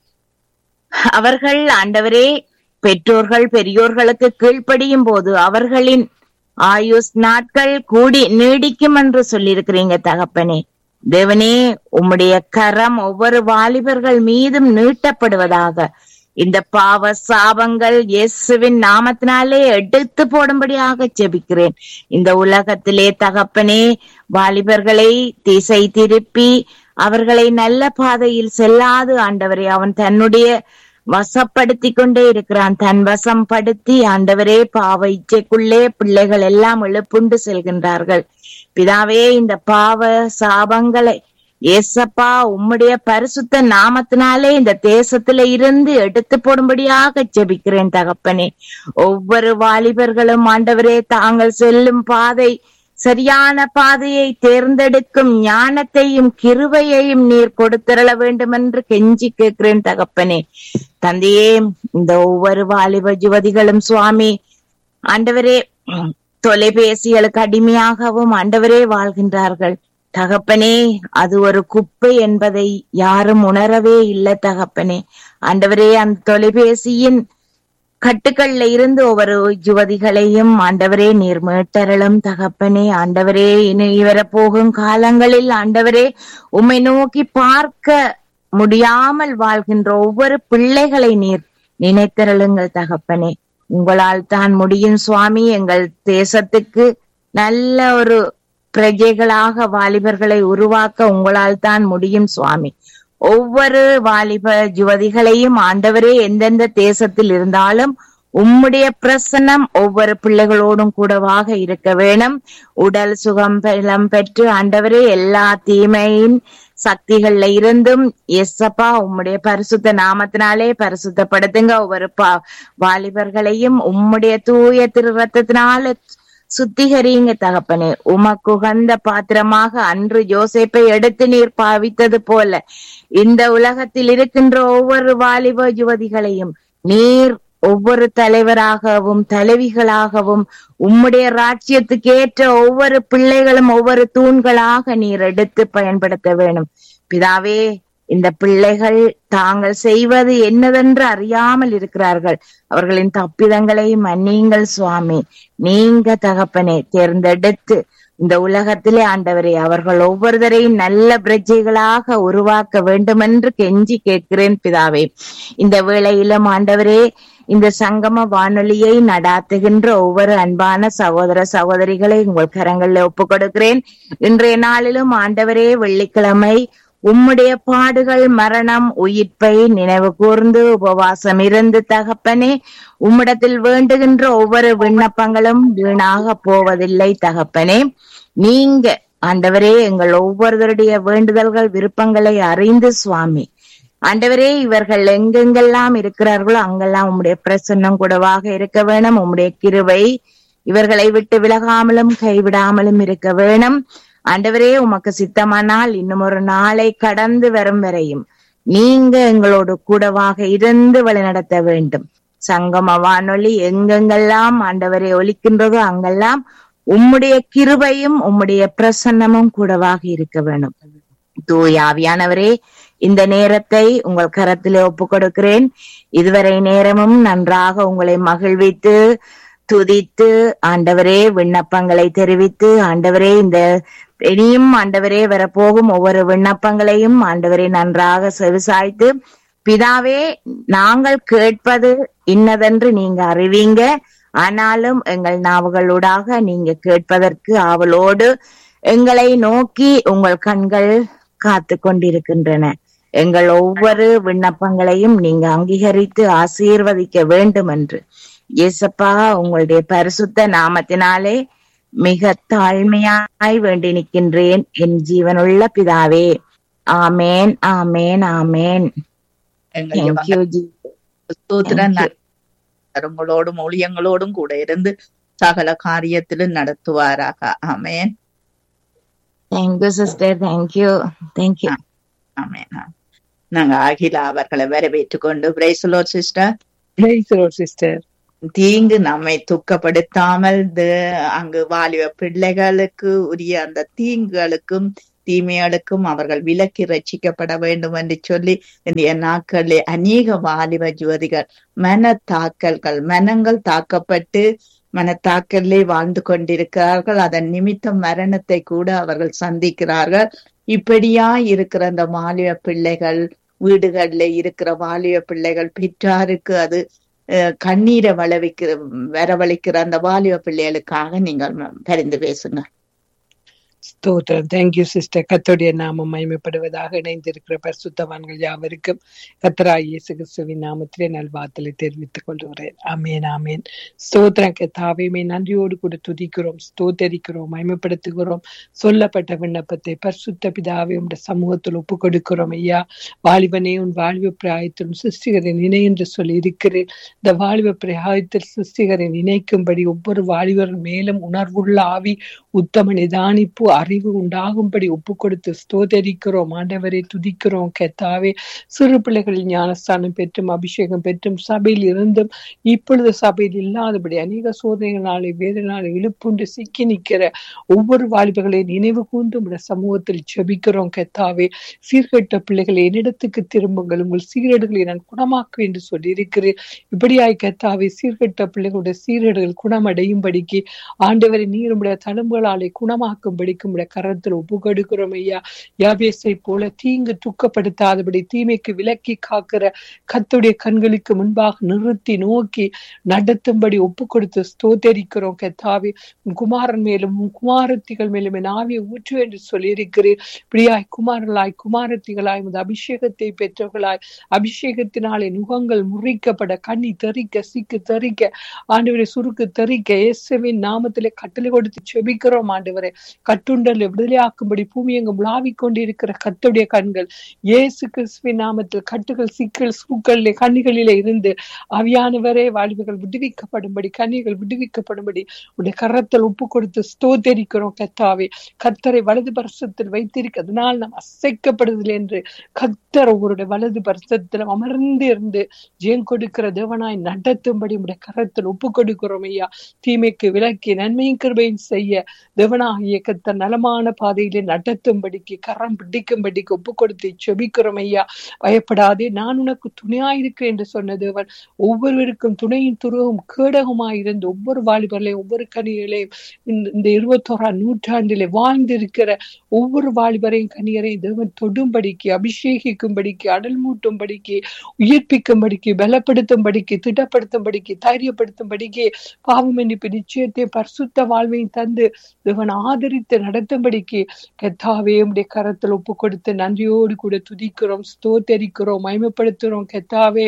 அவர்கள் ஆண்டவரே பெற்றோர்கள் பெரியோர்களுக்கு கீழ்ப்படியும் போது அவர்களின் ஆயுஸ் நாட்கள் கூடி நீடிக்கும் என்று சொல்லியிருக்கிறீங்க தகப்பனே தேவனே உம்முடைய கரம் ஒவ்வொரு வாலிபர்கள் மீதும் நீட்டப்படுவதாக இந்த பாவ சாபங்கள் இயேசுவின் நாமத்தினாலே எடுத்து போடும்படியாக ஜெபிக்கிறேன் இந்த உலகத்திலே தகப்பனே வாலிபர்களை திசை திருப்பி அவர்களை நல்ல பாதையில் செல்லாது ஆண்டவரே அவன் தன்னுடைய வசப்படுத்தி கொண்டே இருக்கிறான் தன் வசம் படுத்தி ஆண்டவரே பாவ இச்சைக்குள்ளே பிள்ளைகள் எல்லாம் எழுப்புண்டு செல்கின்றார்கள் பிதாவே இந்த பாவ சாபங்களை ஏசப்பா உம்முடைய பரிசுத்த நாமத்தினாலே இந்த தேசத்துல இருந்து எடுத்து போடும்படியாக ஜெபிக்கிறேன் தகப்பனே ஒவ்வொரு வாலிபர்களும் ஆண்டவரே தாங்கள் செல்லும் பாதை சரியான பாதையை தேர்ந்தெடுக்கும் ஞானத்தையும் கிருவையையும் நீர் கொடுத்திரள வேண்டும் என்று கெஞ்சி கேட்கிறேன் தகப்பனே தந்தையே இந்த ஒவ்வொரு வாலிப யுவதிகளும் சுவாமி ஆண்டவரே தொலைபேசிகளுக்கு அடிமையாகவும் ஆண்டவரே வாழ்கின்றார்கள் தகப்பனே அது ஒரு குப்பை என்பதை யாரும் உணரவே இல்லை தகப்பனே ஆண்டவரே அந்த தொலைபேசியின் கட்டுக்கள்ல இருந்து ஒவ்வொரு யுவதிகளையும் ஆண்டவரே நீர் மீட்டரலும் தகப்பனே ஆண்டவரே இனி இவர போகும் காலங்களில் ஆண்டவரே உம்மை நோக்கி பார்க்க முடியாமல் வாழ்கின்ற ஒவ்வொரு பிள்ளைகளை நீர் நினைத்தருளுங்கள் தகப்பனே உங்களால் தான் முடியும் சுவாமி எங்கள் தேசத்துக்கு நல்ல ஒரு பிரஜைகளாக வாலிபர்களை உருவாக்க உங்களால் தான் முடியும் சுவாமி ஒவ்வொரு வாலிப யுவதிகளையும் ஆண்டவரே எந்தெந்த தேசத்தில் இருந்தாலும் உம்முடைய பிரசன்னம் ஒவ்வொரு பிள்ளைகளோடும் கூடவாக இருக்க வேணும் உடல் சுகம் பலம் பெற்று ஆண்டவரே எல்லா தீமையின் சக்திகள்ல இருந்தும் எஸ்ஸப்பா உம்முடைய பரிசுத்த நாமத்தினாலே பரிசுத்தப்படுத்துங்க ஒவ்வொரு பா வாலிபர்களையும் உம்முடைய தூய திரு ரத்தத்தினால சுத்திகரிங்க தகப்பனே உமக்கு உகந்த பாத்திரமாக அன்று யோசேப்பை எடுத்து நீர் பாவித்தது போல இந்த உலகத்தில் இருக்கின்ற ஒவ்வொரு வாலிப யுவதிகளையும் நீர் ஒவ்வொரு தலைவராகவும் தலைவிகளாகவும் உம்முடைய ராஜ்யத்துக்கு ஏற்ற ஒவ்வொரு பிள்ளைகளும் ஒவ்வொரு தூண்களாக நீர் எடுத்து பயன்படுத்த வேணும் பிதாவே இந்த பிள்ளைகள் தாங்கள் செய்வது என்னதென்று அறியாமல் இருக்கிறார்கள் அவர்களின் தப்பிதங்களை மன்னியுங்கள் சுவாமி நீங்க தகப்பனே தேர்ந்தெடுத்து இந்த உலகத்திலே ஆண்டவரே அவர்கள் ஒவ்வொருத்தரையும் நல்ல பிரஜைகளாக உருவாக்க வேண்டும் என்று கெஞ்சி கேட்கிறேன் பிதாவே இந்த வேளையிலும் ஆண்டவரே இந்த சங்கம வானொலியை நடாத்துகின்ற ஒவ்வொரு அன்பான சகோதர சகோதரிகளை உங்கள் கரங்களில் ஒப்புக் கொடுக்கிறேன் இன்றைய நாளிலும் ஆண்டவரே வெள்ளிக்கிழமை உம்முடைய பாடுகள் மரணம் உயிர்ப்பை நினைவு கூர்ந்து உபவாசம் இருந்து தகப்பனே உம்மிடத்தில் வேண்டுகின்ற ஒவ்வொரு விண்ணப்பங்களும் வீணாக போவதில்லை தகப்பனே நீங்க ஆண்டவரே எங்கள் ஒவ்வொருவருடைய வேண்டுதல்கள் விருப்பங்களை அறிந்து சுவாமி ஆண்டவரே இவர்கள் எங்கெங்கெல்லாம் இருக்கிறார்களோ அங்கெல்லாம் உம்முடைய பிரசன்னம் கூடவாக இருக்க வேணும் உம்முடைய கிருவை இவர்களை விட்டு விலகாமலும் கைவிடாமலும் இருக்க வேணும் ஆண்டவரே உமக்கு சித்தமானால் இன்னும் ஒரு நாளை கடந்து வரும் வரையும் நீங்க எங்களோடு கூடவாக இருந்து வழிநடத்த வேண்டும் சங்கம வானொலி எங்கெங்கெல்லாம் ஆண்டவரை ஒலிக்கின்றதோ அங்கெல்லாம் உம்முடைய கிருபையும் உம்முடைய பிரசன்னமும் கூடவாக இருக்க வேணும் தூயாவியானவரே இந்த நேரத்தை உங்கள் கரத்திலே ஒப்புக் கொடுக்கிறேன் இதுவரை நேரமும் நன்றாக உங்களை மகிழ்வித்து துதித்து ஆண்டவரே விண்ணப்பங்களை தெரிவித்து ஆண்டவரே இந்த இனியும் ஆண்டவரே வரப்போகும் ஒவ்வொரு விண்ணப்பங்களையும் ஆண்டவரே நன்றாக செவிசாய்த்து பிதாவே நாங்கள் கேட்பது இன்னதென்று நீங்க அறிவீங்க ஆனாலும் எங்கள் நாவுகளூடாக நீங்க கேட்பதற்கு ஆவலோடு எங்களை நோக்கி உங்கள் கண்கள் காத்து கொண்டிருக்கின்றன எங்கள் ஒவ்வொரு விண்ணப்பங்களையும் நீங்க அங்கீகரித்து ஆசீர்வதிக்க வேண்டும் என்று இயேசப்பா உங்களுடைய பரிசுத்த நாமத்தினாலே மிக தாழ்மையாய் வேண்டி நிற்கின்றேன் என் ஜீவனுள்ள பிதாவே ஆமேன் ஆமேன் ஆமேன் எங்கள் தேங்க்யூ ஜி ஸ்தோத்திரம் Thank உங்களோடும் ஊழியங்களோடும் கூட இருந்து சகல காரியத்திலும் நடத்துவாராக ஆமென் தேங்க்யூ சிஸ்டர் தேங்க்யூ தேங்க்யூ ஆமென் நாங்க அகிலா அவர்களை வரவேற்றுக் கொண்டு praise the lord sister Praise the Lord, sister. தீங்கு நம்மை துக்கப்படுத்தாமல் த- அங்கு வாலிப பிள்ளைகளுக்கு உரிய அந்த தீங்குகளுக்கும் தீமைகளுக்கும் அவர்கள் விலக்கி ரட்சிக்கப்பட வேண்டும் என்று சொல்லி இன்றைய நாட்களிலே அநேக வாலிப ஜோதிகள் மனத்தாக்கல்கள் மனங்கள் தாக்கப்பட்டு மனத்தாக்கல்லே வாழ்ந்து கொண்டிருக்கிறார்கள் அதன் நிமித்தம் மரணத்தை கூட அவர்கள் சந்திக்கிறார்கள் இப்படியா இருக்கிற அந்த வாலிப பிள்ளைகள் வீடுகள்ல இருக்கிற வாலிப பிள்ளைகள் பெற்றாருக்கு அது அஹ், கண்ணீரை வளவிக்கிற வரவழைக்கிற அந்த வாலிப பிள்ளைகளுக்காக நீங்கள் ம- பரிந்து பேசுங்க ஸ்தோத்திரம் தேங்க்யூ சிஸ்டர் கத்தோடைய நாமம் மகிமைப்படுவதாக இணைந்திருக்கிற பரிசுத்தவான்கள் யாவருக்கும் கத்தராய் இயேசு கிறிஸ்துவின் நாமத்திலே நல்வாழ்த்தலை தெரிவித்துக் கொள்கிறேன் ஆமேன் ஆமேன் ஸ்தோத்திரம் கத்தாவையுமே நன்றியோடு கூட துதிக்கிறோம் ஸ்தோத்தரிக்கிறோம் மகிமைப்படுத்துகிறோம் சொல்லப்பட்ட விண்ணப்பத்தை பரிசுத்த பிதாவை உடைய சமூகத்தில் ஒப்புக் கொடுக்கிறோம் ஐயா வாலிபனே உன் வாழ்வு பிராயத்திலும் சிருஷ்டிகரை நினை என்று சொல்லி இருக்கிறேன் இந்த வாழ்வு பிராயத்தில் சிருஷ்டிகரை நினைக்கும்படி ஒவ்வொரு வாலிபர் மேலும் உணர்வுள்ள ஆவி உத்தம நிதானிப்பு அறிவு உண்டாகும்படி ஒப்பு கொடுத்து ஸ்தோதரிக்கிறோம் ஆண்டவரை துதிக்கிறோம் கெத்தாவே சிறு பிள்ளைகளில் ஞானஸ்தானம் பெற்றும் அபிஷேகம் பெற்றும் சபையில் இருந்தும் இப்பொழுது சபையில் இல்லாதபடி அநேக சோதனைகளாலே வேதனாலே இழுப்புண்டு சிக்கி நிற்கிற ஒவ்வொரு வாலிபர்களை நினைவு கூர்ந்து உடைய சமூகத்தில் ஜெபிக்கிறோம் கெத்தாவே சீர்கெட்ட பிள்ளைகளை என்னிடத்துக்கு திரும்புங்கள் உங்கள் சீரேடுகளை நான் குணமாக்குவேன் என்று சொல்லியிருக்கிறேன் இப்படியாய் கெத்தாவே சீர்கெட்ட பிள்ளைகளுடைய சீரேடுகள் குணமடையும்படிக்கு ஆண்டவரை நீர் உடைய தழும்புகளாலே குணமாக்கும்படிக்கு உடைய கரத்தில் ஒப்பு கொடுக்கிறோம் ஐயா யாபேசை போல தீங்கு துக்கப்படுத்தாதபடி தீமைக்கு விலக்கி காக்கிற கத்துடைய கண்களுக்கு முன்பாக நிறுத்தி நோக்கி நடத்தும்படி ஒப்பு கொடுத்து ஸ்தோத்தரிக்கிறோம் கத்தாவே உன் குமாரன் மேலும் உன் குமாரத்திகள் மேலும் என் ஆவியை ஊற்று என்று சொல்லியிருக்கிறேன் இப்படியாய் குமாரலாய் குமாரத்திகளாய் உமது அபிஷேகத்தை பெற்றவர்களாய் அபிஷேகத்தினாலே நுகங்கள் முறிக்கப்பட கண்ணி தெறிக்க சிக்கு தெறிக்க ஆண்டவரை சுருக்கு தெறிக்க இயேசுவின் நாமத்திலே கட்டளை கொடுத்து செபிக்கிறோம் ஆண்டவரை கட்டுண்டல் விடுதலையாக்கும்படி பூமி எங்கும் உலாவிக் கொண்டிருக்கிற கத்துடைய கண்கள் இயேசு கிறிஸ்துவின் நாமத்தில் கட்டுகள் சிக்கல் சூக்கல்ல கண்ணிகளிலே இருந்து அவியானவரே வாழ்வுகள் விடுவிக்கப்படும்படி கண்ணிகள் விடுவிக்கப்படும்படி உடைய கரத்தில் ஒப்பு கொடுத்து ஸ்தோத்தரிக்கிறோம் கத்தாவே கத்தரை வலது பரிசத்தில் வைத்திருக்கிறதுனால் நாம் அசைக்கப்படுவதில்லை என்று கத்தர் அவருடைய வலது பரிசத்தில் அமர்ந்து இருந்து ஜெயம் கொடுக்கிற தேவனாய் நடத்தும்படி உடைய கரத்தில் ஒப்பு கொடுக்கிறோம் ஐயா தீமைக்கு விலக்கி நன்மையும் கிருபையும் செய்ய தேவனாகிய கத்தர் நலமான பாதையிலே நடத்தும்படிக்கு கரம் பிடிக்கும்படிக்கு ஒப்பு கொடுத்து செபிக்கிறோம் ஐயா பயப்படாதே நான் உனக்கு துணையாயிருக்கிறேன் என்று சொன்ன தேவன் ஒவ்வொருவருக்கும் துணையின் துருவம் கேடகமாயிருந்து ஒவ்வொரு வாலிபர்களையும் ஒவ்வொரு கனிகளையும் இந்த இந்த இருபத்தோராம் நூற்றாண்டிலே வாழ்ந்திருக்கிற ஒவ்வொரு வாலிபரையும் கனியரையும் தேவன் தொடும்படிக்கு அபிஷேகிக்கும்படிக்கு அடல் மூட்டும்படிக்கு உயிர்ப்பிக்கும்படிக்கு பலப்படுத்தும்படிக்கு திடப்படுத்தும்படிக்கு தைரியப்படுத்தும்படிக்கு பாவம் மன்னிப்பு நிச்சயத்தையும் பரிசுத்த வாழ்வையும் தந்து தேவன் ஆதரித்து நடத்தும்படிக்கு கெத்தாவே உடைய கரத்தில் ஒப்பு கொடுத்து நன்றியோடு கூட துதிக்கிறோம் ஸ்தோத்தரிக்கிறோம் மயமப்படுத்துறோம் கெத்தாவே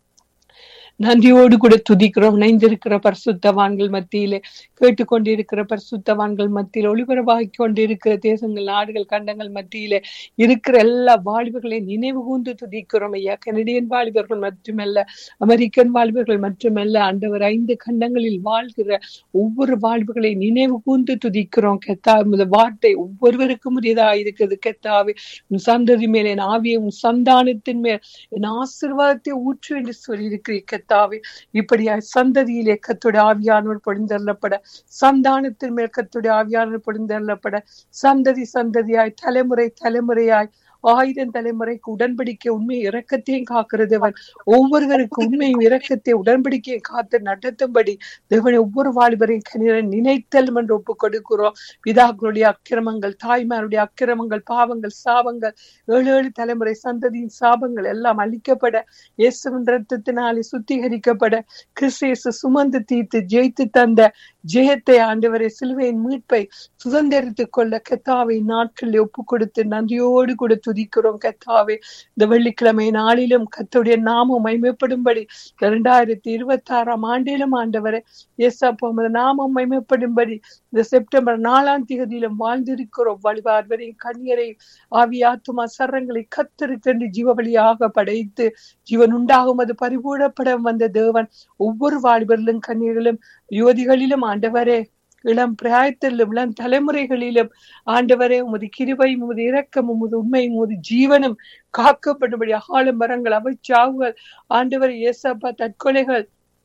நன்றியோடு கூட துதிக்கிறோம் இணைந்திருக்கிற பரிசுத்தவான்கள் மத்தியிலே கேட்டுக்கொண்டிருக்கிற பரிசுத்தவான்கள் மத்தியில் ஒளிபரப்பாகி கொண்டிருக்கிற தேசங்கள் நாடுகள் கண்டங்கள் மத்தியிலே இருக்கிற எல்லா வாலிபர்களையும் நினைவு கூர்ந்து துதிக்கிறோம் ஐயா கனடியன் வாலிபர்கள் மட்டுமல்ல அமெரிக்கன் வாலிபர்கள் மட்டுமல்ல ஆண்டவர் ஐந்து கண்டங்களில் வாழ்கிற ஒவ்வொரு வாழ்வுகளை நினைவு கூர்ந்து துதிக்கிறோம் கெத்தா இந்த வார்த்தை ஒவ்வொருவருக்கும் உரியதா இருக்கிறது கெத்தாவே உன் சந்ததி மேல் என் ஆவியை உன் சந்தானத்தின் மேல் என் ஆசீர்வாதத்தை ஊற்று என்று சொல்லியிருக்கிறீர் கெத்தாவே இப்படியா சந்ததியிலே கத்துடைய ஆவியானவர் பொழிந்தள்ளப்பட சந்தானத்தின் மேல் கத்துடைய ஆவியானவர் பொழிந்தள்ளப்பட சந்ததி சந்ததியாய் தலைமுறை தலைமுறையாய் ஆயிரம் தலைமுறைக்கு உடன்படிக்கை உண்மை இரக்கத்தையும் காக்கிற தேவன் ஒவ்வொருவருக்கு உண்மையும் இரக்கத்தை உடன்படிக்கையை காத்து நடத்தும்படி தேவனை ஒவ்வொரு வாலிபரையும் கணிதரை நினைத்தல் என்று ஒப்பு கொடுக்கிறோம் பிதாக்களுடைய அக்கிரமங்கள் தாய்மாருடைய அக்கிரமங்கள் பாவங்கள் சாபங்கள் ஏழு ஏழு தலைமுறை சந்ததியின் சாபங்கள் எல்லாம் அழிக்கப்பட இயேசுவின் ரத்தத்தினாலே சுத்திகரிக்கப்பட கிறிஸ்து சுமந்து தீர்த்து ஜெயித்து தந்த ஜெயத்தை ஆண்டவரை சிலுவையின் மீட்பை சுதந்திரித்துக் கொள்ள கத்தாவை நாட்களில் ஒப்பு கொடுத்து நன்றியோடு கூட துதிக்கிறோம் கத்தாவே இந்த வெள்ளிக்கிழமை நாளிலும் கத்தோடைய நாமம் மைமைப்படும்படி இரண்டாயிரத்தி இருபத்தி ஆறாம் ஆண்டிலும் ஆண்டவரை ஏசப்பா உமது நாமம் மைமைப்படும்படி இந்த செப்டம்பர் நாலாம் தேதியிலும் வாழ்ந்திருக்கிறோம் வழிபார்வரையும் கண்ணியரையும் ஆவி ஆத்துமா சரங்களை கத்தரித்தென்று ஜீவபலியாக படைத்து ஜீவன் உண்டாகும் அது பரிபூடப்பட வந்த தேவன் ஒவ்வொரு வாலிபர்களும் கண்ணியர்களும் யுவதிகளிலும் ஆண்டவரே இளம் பிராயத்திலும் இளம் தலைமுறைகளிலும் ஆண்டவரே உமது கிருபை உமது இரக்கம் உமது உண்மை உமது ஜீவனும் காக்கப்படும்படி அகாலம் மரங்கள் அவைச்சாவுகள் ஆண்டவர் ஏசப்பா தற்கொலைகள்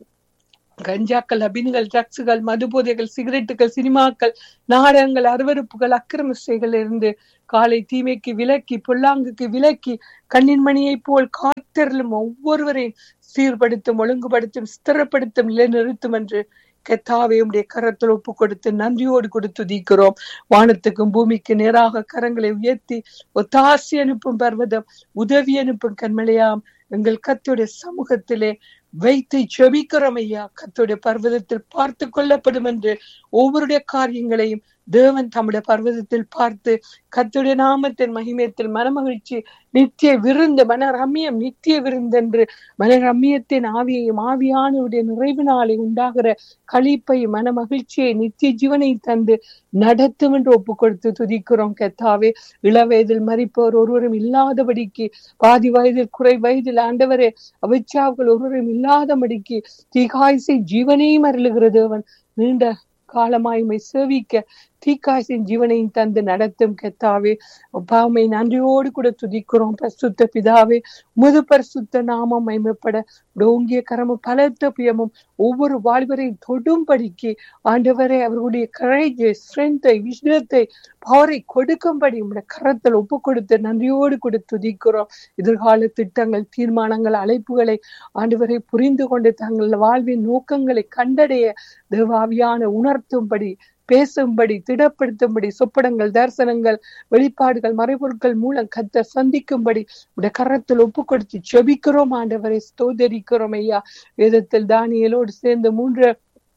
கஞ்சாக்கள் அபின்கள் ட்ரக்ஸுகள் மதுபோதைகள் சிகரெட்டுகள் சினிமாக்கள் நாடகங்கள் அருவறுப்புகள் அக்கிரமசைகள் இருந்து காலை தீமைக்கு விலக்கி பொல்லாங்குக்கு விலக்கி கண்ணின் மணியைப் போல் காத்தருளும் ஒவ்வொருவரையும் சீர்படுத்தும் ஒழுங்குபடுத்தும் ஸ்திரப்படுத்தும் நிலைநிறுத்தும் என்று கெத்தாவே உடைய கரத்தில் ஒப்பு கொடுத்து நன்றியோடு கொடுத்து தீக்கிறோம் வானத்துக்கும் பூமிக்கு நேராக கரங்களை உயர்த்தி ஒத்தாசி அனுப்பும் பர்வதம் உதவி அனுப்பும் கண்மலையாம் எங்கள் கத்துடைய சமூகத்திலே வைத்து ஜெபிக்கிறோம் ஐயா கத்துடைய பர்வதத்தில் பார்த்து கொள்ளப்படும் என்று ஒவ்வொருடைய காரியங்களையும் தேவன் தம்முடைய பர்வதத்தில் பார்த்து கத்துடைய நாமத்தின் மகிமையத்தில் மனமகிழ்ச்சி நித்திய விருந்து மன ரம்மியம் நித்திய விருந்தென்று மன ரம்மியத்தின் ஆவியையும் ஆவியானவருடைய நிறைவினாலே உண்டாகிற களிப்பை மன மகிழ்ச்சியை நித்திய ஜீவனை தந்து நடத்தும் என்று ஒப்பு கொடுத்து துதிக்கிறோம் கத்தாவே இளவயதில் மறிப்பவர் ஒருவரும் இல்லாதபடிக்கு பாதி வயதில் குறை வயதில் ஆண்டவரே அவிச்சாவுகள் ஒருவரும் இல்லாதபடிக்கு தீகாய்சை ஜீவனையும் அருளுகிற தேவன் நீண்ட காலமாயுமை சேவிக்க தீக்காசின் ஜீவனையும் தந்து நடத்தும் கெத்தாவே அப்பாவை நன்றியோடு கூட துதிக்கிறோம் பரிசுத்த பிதாவே முது பரிசுத்த நாமம் மைமைப்பட ஓங்கிய கரமும் பலத்த பியமும் ஒவ்வொரு வாழ்வரையும் தொடும்படிக்கு ஆண்டவரை அவர்களுடைய கரேஜை ஸ்ட்ரென்த்தை விஷயத்தை பவரை கொடுக்கும்படி உங்களுடைய கரத்தில் ஒப்பு கொடுத்து நன்றியோடு கூட துதிக்கிறோம் எதிர்கால திட்டங்கள் தீர்மானங்கள் அழைப்புகளை ஆண்டவரை புரிந்து கொண்டு தங்கள் வாழ்வின் நோக்கங்களை கண்டடைய தேவாவியான உணர்த்தும்படி பேசும்படி திடப்படுத்தும்படி சொப்படங்கள் தரிசனங்கள் வெளிப்பாடுகள் மறைபொருட்கள் மூலம் கத்த சந்திக்கும்படி உடைய கரத்தில் ஒப்பு கொடுத்து செபிக்கிறோம் ஆண்டவரை ஸ்தோதரிக்கிறோம் ஐயா வேதத்தில் தானியலோடு சேர்ந்து மூன்று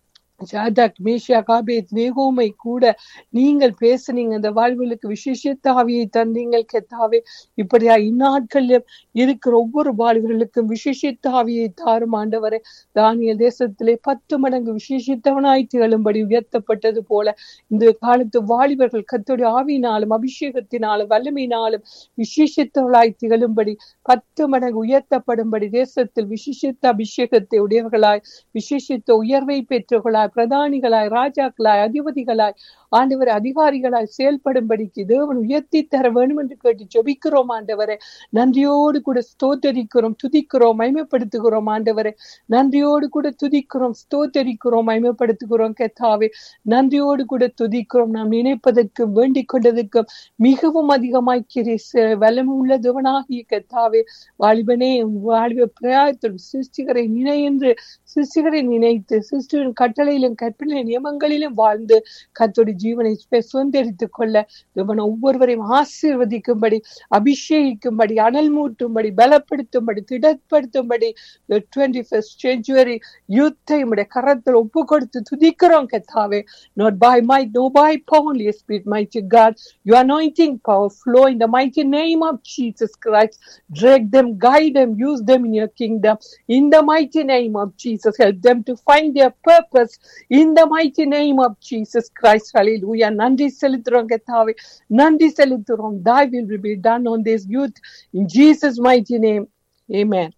ஜாதக் மேஷா காபேத் நேகோமை கூட நீங்கள் பேசுனீங்க அந்த வாழ்வுகளுக்கு விசேஷத்தாவியை தந்தீங்கள் கெத்தாவே இப்படியா இந்நாட்களில் இருக்கிற ஒவ்வொரு வாழ்வுகளுக்கும் விசேஷத்தாவியை தாரும் ஆண்டவரை தானியல் தேசத்திலே பத்து மடங்கு விசேஷித்தவனாய் திகழும்படி உயர்த்தப்பட்டது போல இந்த காலத்து வாலிபர்கள் கத்தோடைய ஆவியினாலும் அபிஷேகத்தினாலும் வல்லமையினாலும் விசேஷத்தவளாய் திகழும்படி பத்து மடங்கு உயர்த்தப்படும்படி தேசத்தில் விசேஷித்த அபிஷேகத்தை உடையவர்களாய் விசேஷித்த உயர்வை பெற்றவர்களாய் பிரதானிகளாய் ராஜாக்களாய் அதிபதிகளாய் ஆண்டவர் அதிகாரிகளாய் செயல்படும்படிக்கு தேவன் உயர்த்தி தர வேண்டும் என்று கேட்டு ஜெபிக்கிறோம் ஆண்டவரை நன்றியோடு கூட ஸ்தோத்தரிக்கிறோம் துதிக்கிறோம் மைமைப்படுத்துகிறோம் ஆண்டவரை நன்றியோடு கூட துதிக்கிறோம் ஸ்தோத்தரிக்கிறோம் மைமைப்படுத்துகிறோம் கெத்தாவே நன்றியோடு கூட துதிக்கிறோம் நாம் நினைப்பதற்கும் வேண்டிக் கொண்டதற்கும் மிகவும் அதிகமாய் வல்லமை உள்ள தேவனாகிய கெத்தாவே வாலிபனே வாழ்வ பிரயாயத்தில் சிருஷ்டிகரை நினை என்று சிருஷ்டிகரை நினைத்து சிருஷ்டியின் கட்டளையிலும் கற்பிலை நியமங்களிலும் வாழ்ந்து கத்தோடி ஜீவனை சுதந்திரித்துக் கொள்ள தேவன் ஒவ்வொருவரையும் ஆசீர்வதிக்கும்படி அபிஷேகிக்கும்படி அனல் மூட்டும்படி பலப்படுத்தும்படி திடப்படுத்தும்படி டுவெண்ட்டி ஃபர்ஸ்ட் செஞ்சுவரி யூத்தை உடைய கரத்தில் ஒப்பு கொடுத்து துதிக்கிறோம் கத்தாவே not by might no by power only spirit mighty god your anointing power flow in the mighty name of jesus christ drag them guide them use them in your kingdom in the mighty name of jesus help them to find their purpose in the mighty name of jesus christ hallelujah நன்றி செலுத்துறோம் கத்தாவே நன்றி செலுத்துறோம் thy will be done on this youth in jesus mighty name amen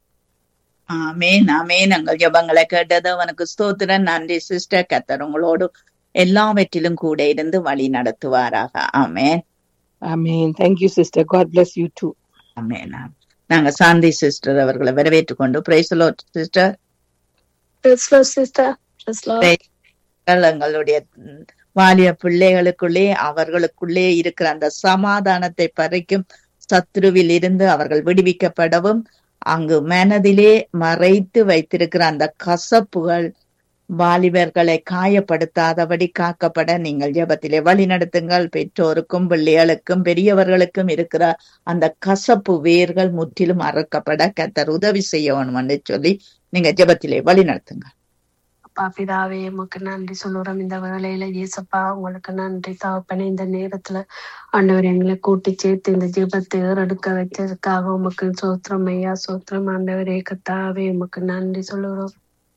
ஆமேன் ஆமேன் எங்கள் ஜபங்களை கேட்டது அவனுக்கு ஸ்தோத்திரன் நன்றி சிஸ்டர் கத்தர் உங்களோடு எல்லாவற்றிலும் கூட இருந்து வழி நடத்துவாராக ஆமேன் amen thank you sister god bless you too ஆமேன் ஆம். நாங்க சாந்தி சிஸ்டர் அவர்களை வரவேற்றுக் கொண்டு praise the lord sister Praise Lord, sister. Praise Lord. எங்களுடைய ம், வாலிய பிள்ளைகளுக்குள்ளே அவர்களுக்குள்ளே இருக்கிற அந்த சமாதானத்தை பறிக்கும் சத்ருவில் இருந்து அவர்கள் விடுவிக்கப்படவும் அங்கு மனதிலே மறைத்து வைத்திருக்கிற அந்த கசப்புகள் வாலிபர்களை காயப்படுத்தாதபடி காக்கப்பட நீங்கள் ஜெபத்திலே வழி நடத்துங்கள் பெற்றோருக்கும் பிள்ளைகளுக்கும் பெரியவர்களுக்கும் இருக்கிற அந்த கசப்பு வேர்கள் முற்றிலும் அறுக்கப்பட கத்தர் உதவி செய்ய வேணும் என்று சொல்லி நீங்க ஜெபத்திலே வழி நடத்துங்க அப்பா பிதாவே உமக்கு நன்றி சொல்லுறோம் இந்த வேலையில ஏசப்பா உங்களுக்கு நன்றி தகப்பனே இந்த நேரத்துல ஆண்டவர் எங்களை கூட்டி சேர்த்து இந்த ஜீபத்தை ஏறெடுக்க வச்சதுக்காக உமக்கு சோத்திரம் ஐயா சோத்திரம் ஆண்டவரே கத்தாவே உமக்கு நன்றி சொல்லுறோம்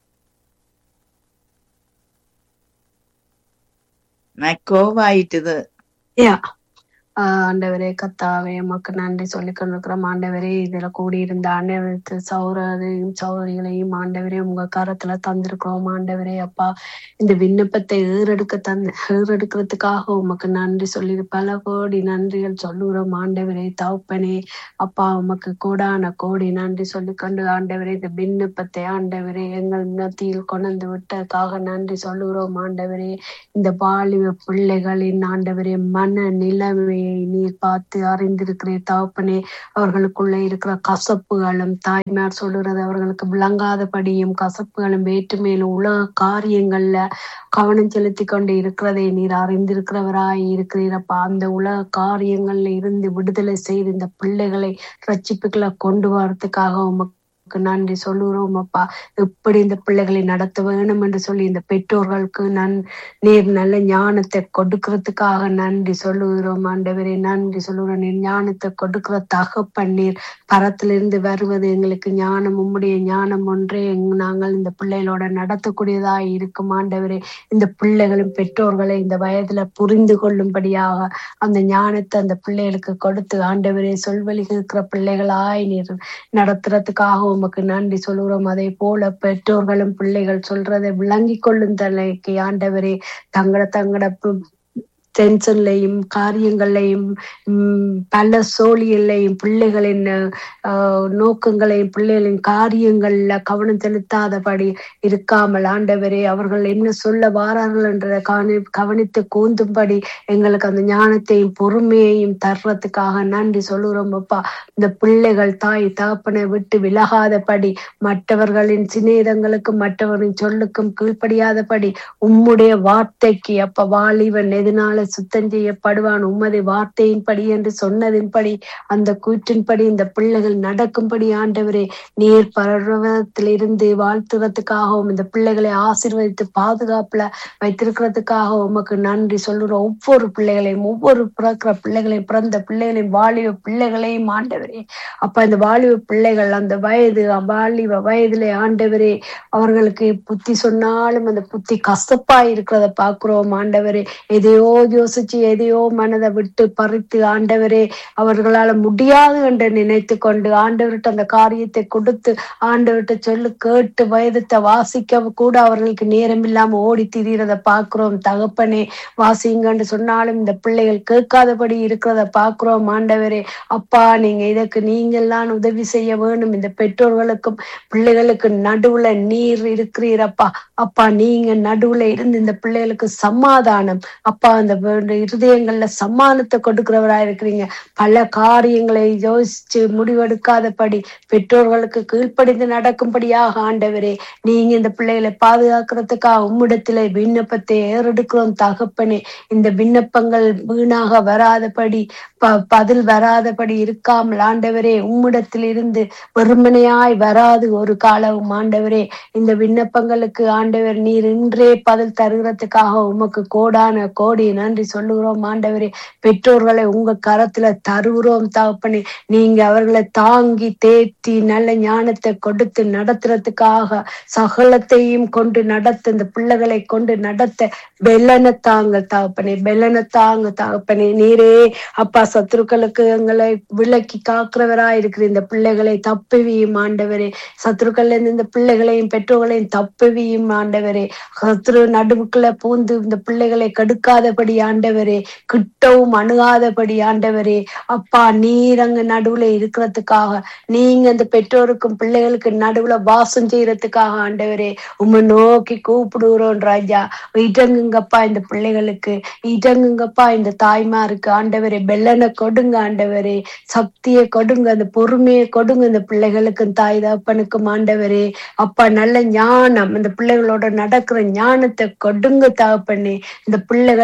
கோவாயிட்டுது யா ஆஹ் ஆண்டவரே கத்தாவே உமக்கு நன்றி சொல்லிக் கொண்டிருக்கிறோம் ஆண்டவரே இதுல கூடியிருந்த அனைத்து சௌரதையும் சௌரிகளையும் ஆண்டவரே உங்க கரத்துல தந்திருக்கிறோம் ஆண்டவரே அப்பா இந்த விண்ணப்பத்தை ஏறெடுக்க தந்த ஏறெடுக்கிறதுக்காக உமக்கு நன்றி சொல்லி பல கோடி நன்றிகள் சொல்லுகிறோம் ஆண்டவரே தகப்பனே அப்பா உமக்கு கோடான கோடி நன்றி சொல்லி கொண்டு ஆண்டவரே இந்த விண்ணப்பத்தை ஆண்டவரே எங்கள் மத்தியில் கொண்டு விட்டதுக்காக நன்றி சொல்லுகிறோம் ஆண்டவரே இந்த வாலிப பிள்ளைகளின் ஆண்டவரே மன நிலைமையை நீர் பார்த்து அறிந்திருக்கிறீர் தகப்பனே அவர்களுக்குள்ள இருக்கிற கசப்புகளும் தாய்மார் சொல்லுறது அவர்களுக்கு விளங்காதபடியும் கசப்புகளும் வேற்றுமையிலும் உலக காரியங்கள்ல கவனம் செலுத்தி கொண்டு இருக்கிறதை நீர் அறிந்திருக்கிறவராய் இருக்கிறீரப்பா அந்த உலக காரியங்கள்ல இருந்து விடுதலை செய்து இந்த பிள்ளைகளை ரட்சிப்புகளை கொண்டு வரதுக்காக உமக்கு நன்றி சொல்லுகிறோம் அப்பா எப்படி இந்த பிள்ளைகளை நடத்த வேணும் என்று சொல்லி இந்த பெற்றோர்களுக்கு நன் நீர் நல்ல ஞானத்தை கொடுக்கறதுக்காக நன்றி சொல்லுகிறோம் ஆண்டவரே நன்றி சொல்லுகிறோம் நீர் ஞானத்தை கொடுக்கிற தகப்பன் நீர் பரத்திலிருந்து வருவது எங்களுக்கு ஞானம் உம்முடைய ஞானம் ஒன்றே எங்க- நாங்கள் இந்த பிள்ளைகளோட நடத்தக்கூடியதா இருக்கும் ஆண்டவரே இந்த பிள்ளைகளும் பெற்றோர்களை இந்த வயதுல புரிந்து கொள்ளும்படியாக அந்த ஞானத்தை அந்த பிள்ளைகளுக்கு கொடுத்து ஆண்டவரே சொல்வழி இருக்கிற பிள்ளைகளாய் நீர் நடத்துறதுக்காக உமக்கு நன்றி சொல்லுகிறோம் அதே போல பெற்றோர்களும் பிள்ளைகள் சொல்றதை விளங்கி கொள்ளும் தலைக்கு ஆண்டவரே தங்கட தங்கட பு- டென்ஷன்லையும் காரியங்களையும் உம் பல சோழியல்லையும் பிள்ளைகளின் ஆஹ், நோக்கங்களையும் பிள்ளைகளின் காரியங்கள்ல கவனம் செலுத்தாதபடி இருக்காமல் ஆண்டவரே அவர்கள் என்ன சொல்ல வாரார்கள் என்ற கவனி கவனித்து கூந்தும்படி எங்களுக்கு அந்த ஞானத்தையும் பொறுமையையும் தர்றதுக்காக நன்றி சொல்லுறோம் அப்பா இந்த பிள்ளைகள் தாய் தகப்பனை விட்டு விலகாதபடி மற்றவர்களின் சிநேதங்களுக்கும் மற்றவர்களின் சொல்லுக்கும் கீழ்ப்படியாதபடி உம்முடைய வார்த்தைக்கு அப்ப வாலிபன் எதனால சுத்தம் செய்யப்படுவான் உமது வார்த்தையின்படி என்று சொன்னதின்படி அந்த கூற்றின்படி இந்த பிள்ளைகள் நடக்கும்படி ஆண்டவரே நீர் பர்வத்திலிருந்து வாழ்த்துறதுக்காகவும் இந்த பிள்ளைகளை ஆசீர்வதித்து பாதுகாப்புல வைத்திருக்கிறதுக்காக உமக்கு நன்றி சொல்லுறோம் ஒவ்வொரு பிள்ளைகளையும் ஒவ்வொரு பிறக்கிற பிள்ளைகளையும் பிறந்த பிள்ளைகளையும் வாலிப பிள்ளைகளையும் ஆண்டவரே அப்ப இந்த வாலிப பிள்ளைகள் அந்த வயது வாலிப வயதிலே ஆண்டவரே அவர்களுக்கு புத்தி சொன்னாலும் அந்த புத்தி கசப்பா இருக்கிறத பாக்குறோம் ஆண்டவரே எதையோ யோசிச்சு எதையோ மனதை விட்டு பறித்து ஆண்டவரே அவர்களால முடியாது என்று நினைத்து கொண்டு ஆண்டவர்கிட்ட அந்த காரியத்தை கொடுத்து ஆண்டவர்கிட்ட சொல்லு கேட்டு வயதத்தை வாசிக்க கூட அவர்களுக்கு நேரம் இல்லாம ஓடி திரியறத பாக்குறோம் தகப்பனே வாசிங்கன்னு சொன்னாலும் இந்த பிள்ளைகள் கேட்காதபடி இருக்கிறத பாக்குறோம் ஆண்டவரே அப்பா நீங்க இதற்கு நீங்கெல்லாம் உதவி செய்ய வேணும் இந்த பெற்றோர்களுக்கும் பிள்ளைகளுக்கு நடுவுல நீர் இருக்கிறீரப்பா அப்பா நீங்க நடுவுல இருந்து இந்த பிள்ளைகளுக்கு சமாதானம் அப்பா அந்த வே- இருதயங்கள்ல சமாதானத்தை கொடுக்கிறவரா இருக்கிறீங்க பல காரியங்களை யோசிச்சு முடிவெடுக்காதபடி பெற்றோர்களுக்கு கீழ்ப்படிந்து நடக்கும்படியாக ஆண்டவரே நீங்க இந்த பிள்ளைகளை பாதுகாக்கிறதுக்காக உம்மிடத்துல விண்ணப்பத்தை ஏறெடுக்கிறோம் தகப்பனே இந்த விண்ணப்பங்கள் வீணாக வராதபடி ப- பதில் வராதபடி இருக்காமல் ஆண்டவரே உம்மிடத்தில் இருந்து வெறுமனையாய் வராது ஒரு காலம் ஆண்டவரே இந்த விண்ணப்பங்களுக்கு ஆண்டவர் நீர் இன்றே பதில் தருகிறதுக்காக உமக்கு கோடான கோடி நன்றி சொல்லுகிறோம் ஆண்டவரே பெற்றோர்களை உங்க கரத்துல தருகிறோம் தகப்பனே நீங்க அவர்களை தாங்கி தேத்தி நல்ல ஞானத்தை கொடுத்து நடத்துறதுக்காக சகலத்தையும் கொண்டு நடத்த இந்த பிள்ளைகளை கொண்டு நடத்த பெல்லனை தாங்க தகப்பனே பெல்லனை தாங்க தகப்பனே நீரே அப்பா சத்துருக்களுக்கு எங்களை விலக்கி காக்கிறவராய் இருக்கிற இந்த பிள்ளைகளை தப்புவியும் ஆண்டவரே சத்துருக்கள்ல இருந்து இந்த பிள்ளைகளையும் பெற்றோர்களையும் தப்புவியும் ஆண்டவரே சத்துரு நடுவுக்குள்ள பூந்து இந்த பிள்ளைகளை கெடுக்காதபடி ஆண்டவரே கிட்டவும் அணுகாதபடி ஆண்டவரே அப்பா நீர் அங்க நடுவுல இருக்கிறதுக்காக நீங்க அந்த பெற்றோருக்கும் பிள்ளைகளுக்கு நடுவுல வாசம் செய்யறதுக்காக ஆண்டவரே உம்மை நோக்கி கூப்பிடுகிறோம் ராஜா இடங்குங்கப்பா இந்த பிள்ளைகளுக்கு இடங்குங்கப்பா இந்த தாய்மாருக்கு ஆண்டவரே பெல்லனை கொடுங்க ஆண்டவரே சக்தியை கொடுங்க அந்த பொறுமையை கொடுங்க இந்த பிள்ளைகளுக்கும் தாய் தகப்பனுக்கும் ஆண்டவரே அப்பா நல்ல ஞானம் இந்த பிள்ளைகளோட நடக்கிற ஞானத்தை கொடுங்க தகப்பண்ணே இந்த பிள்ளைகள் தாய்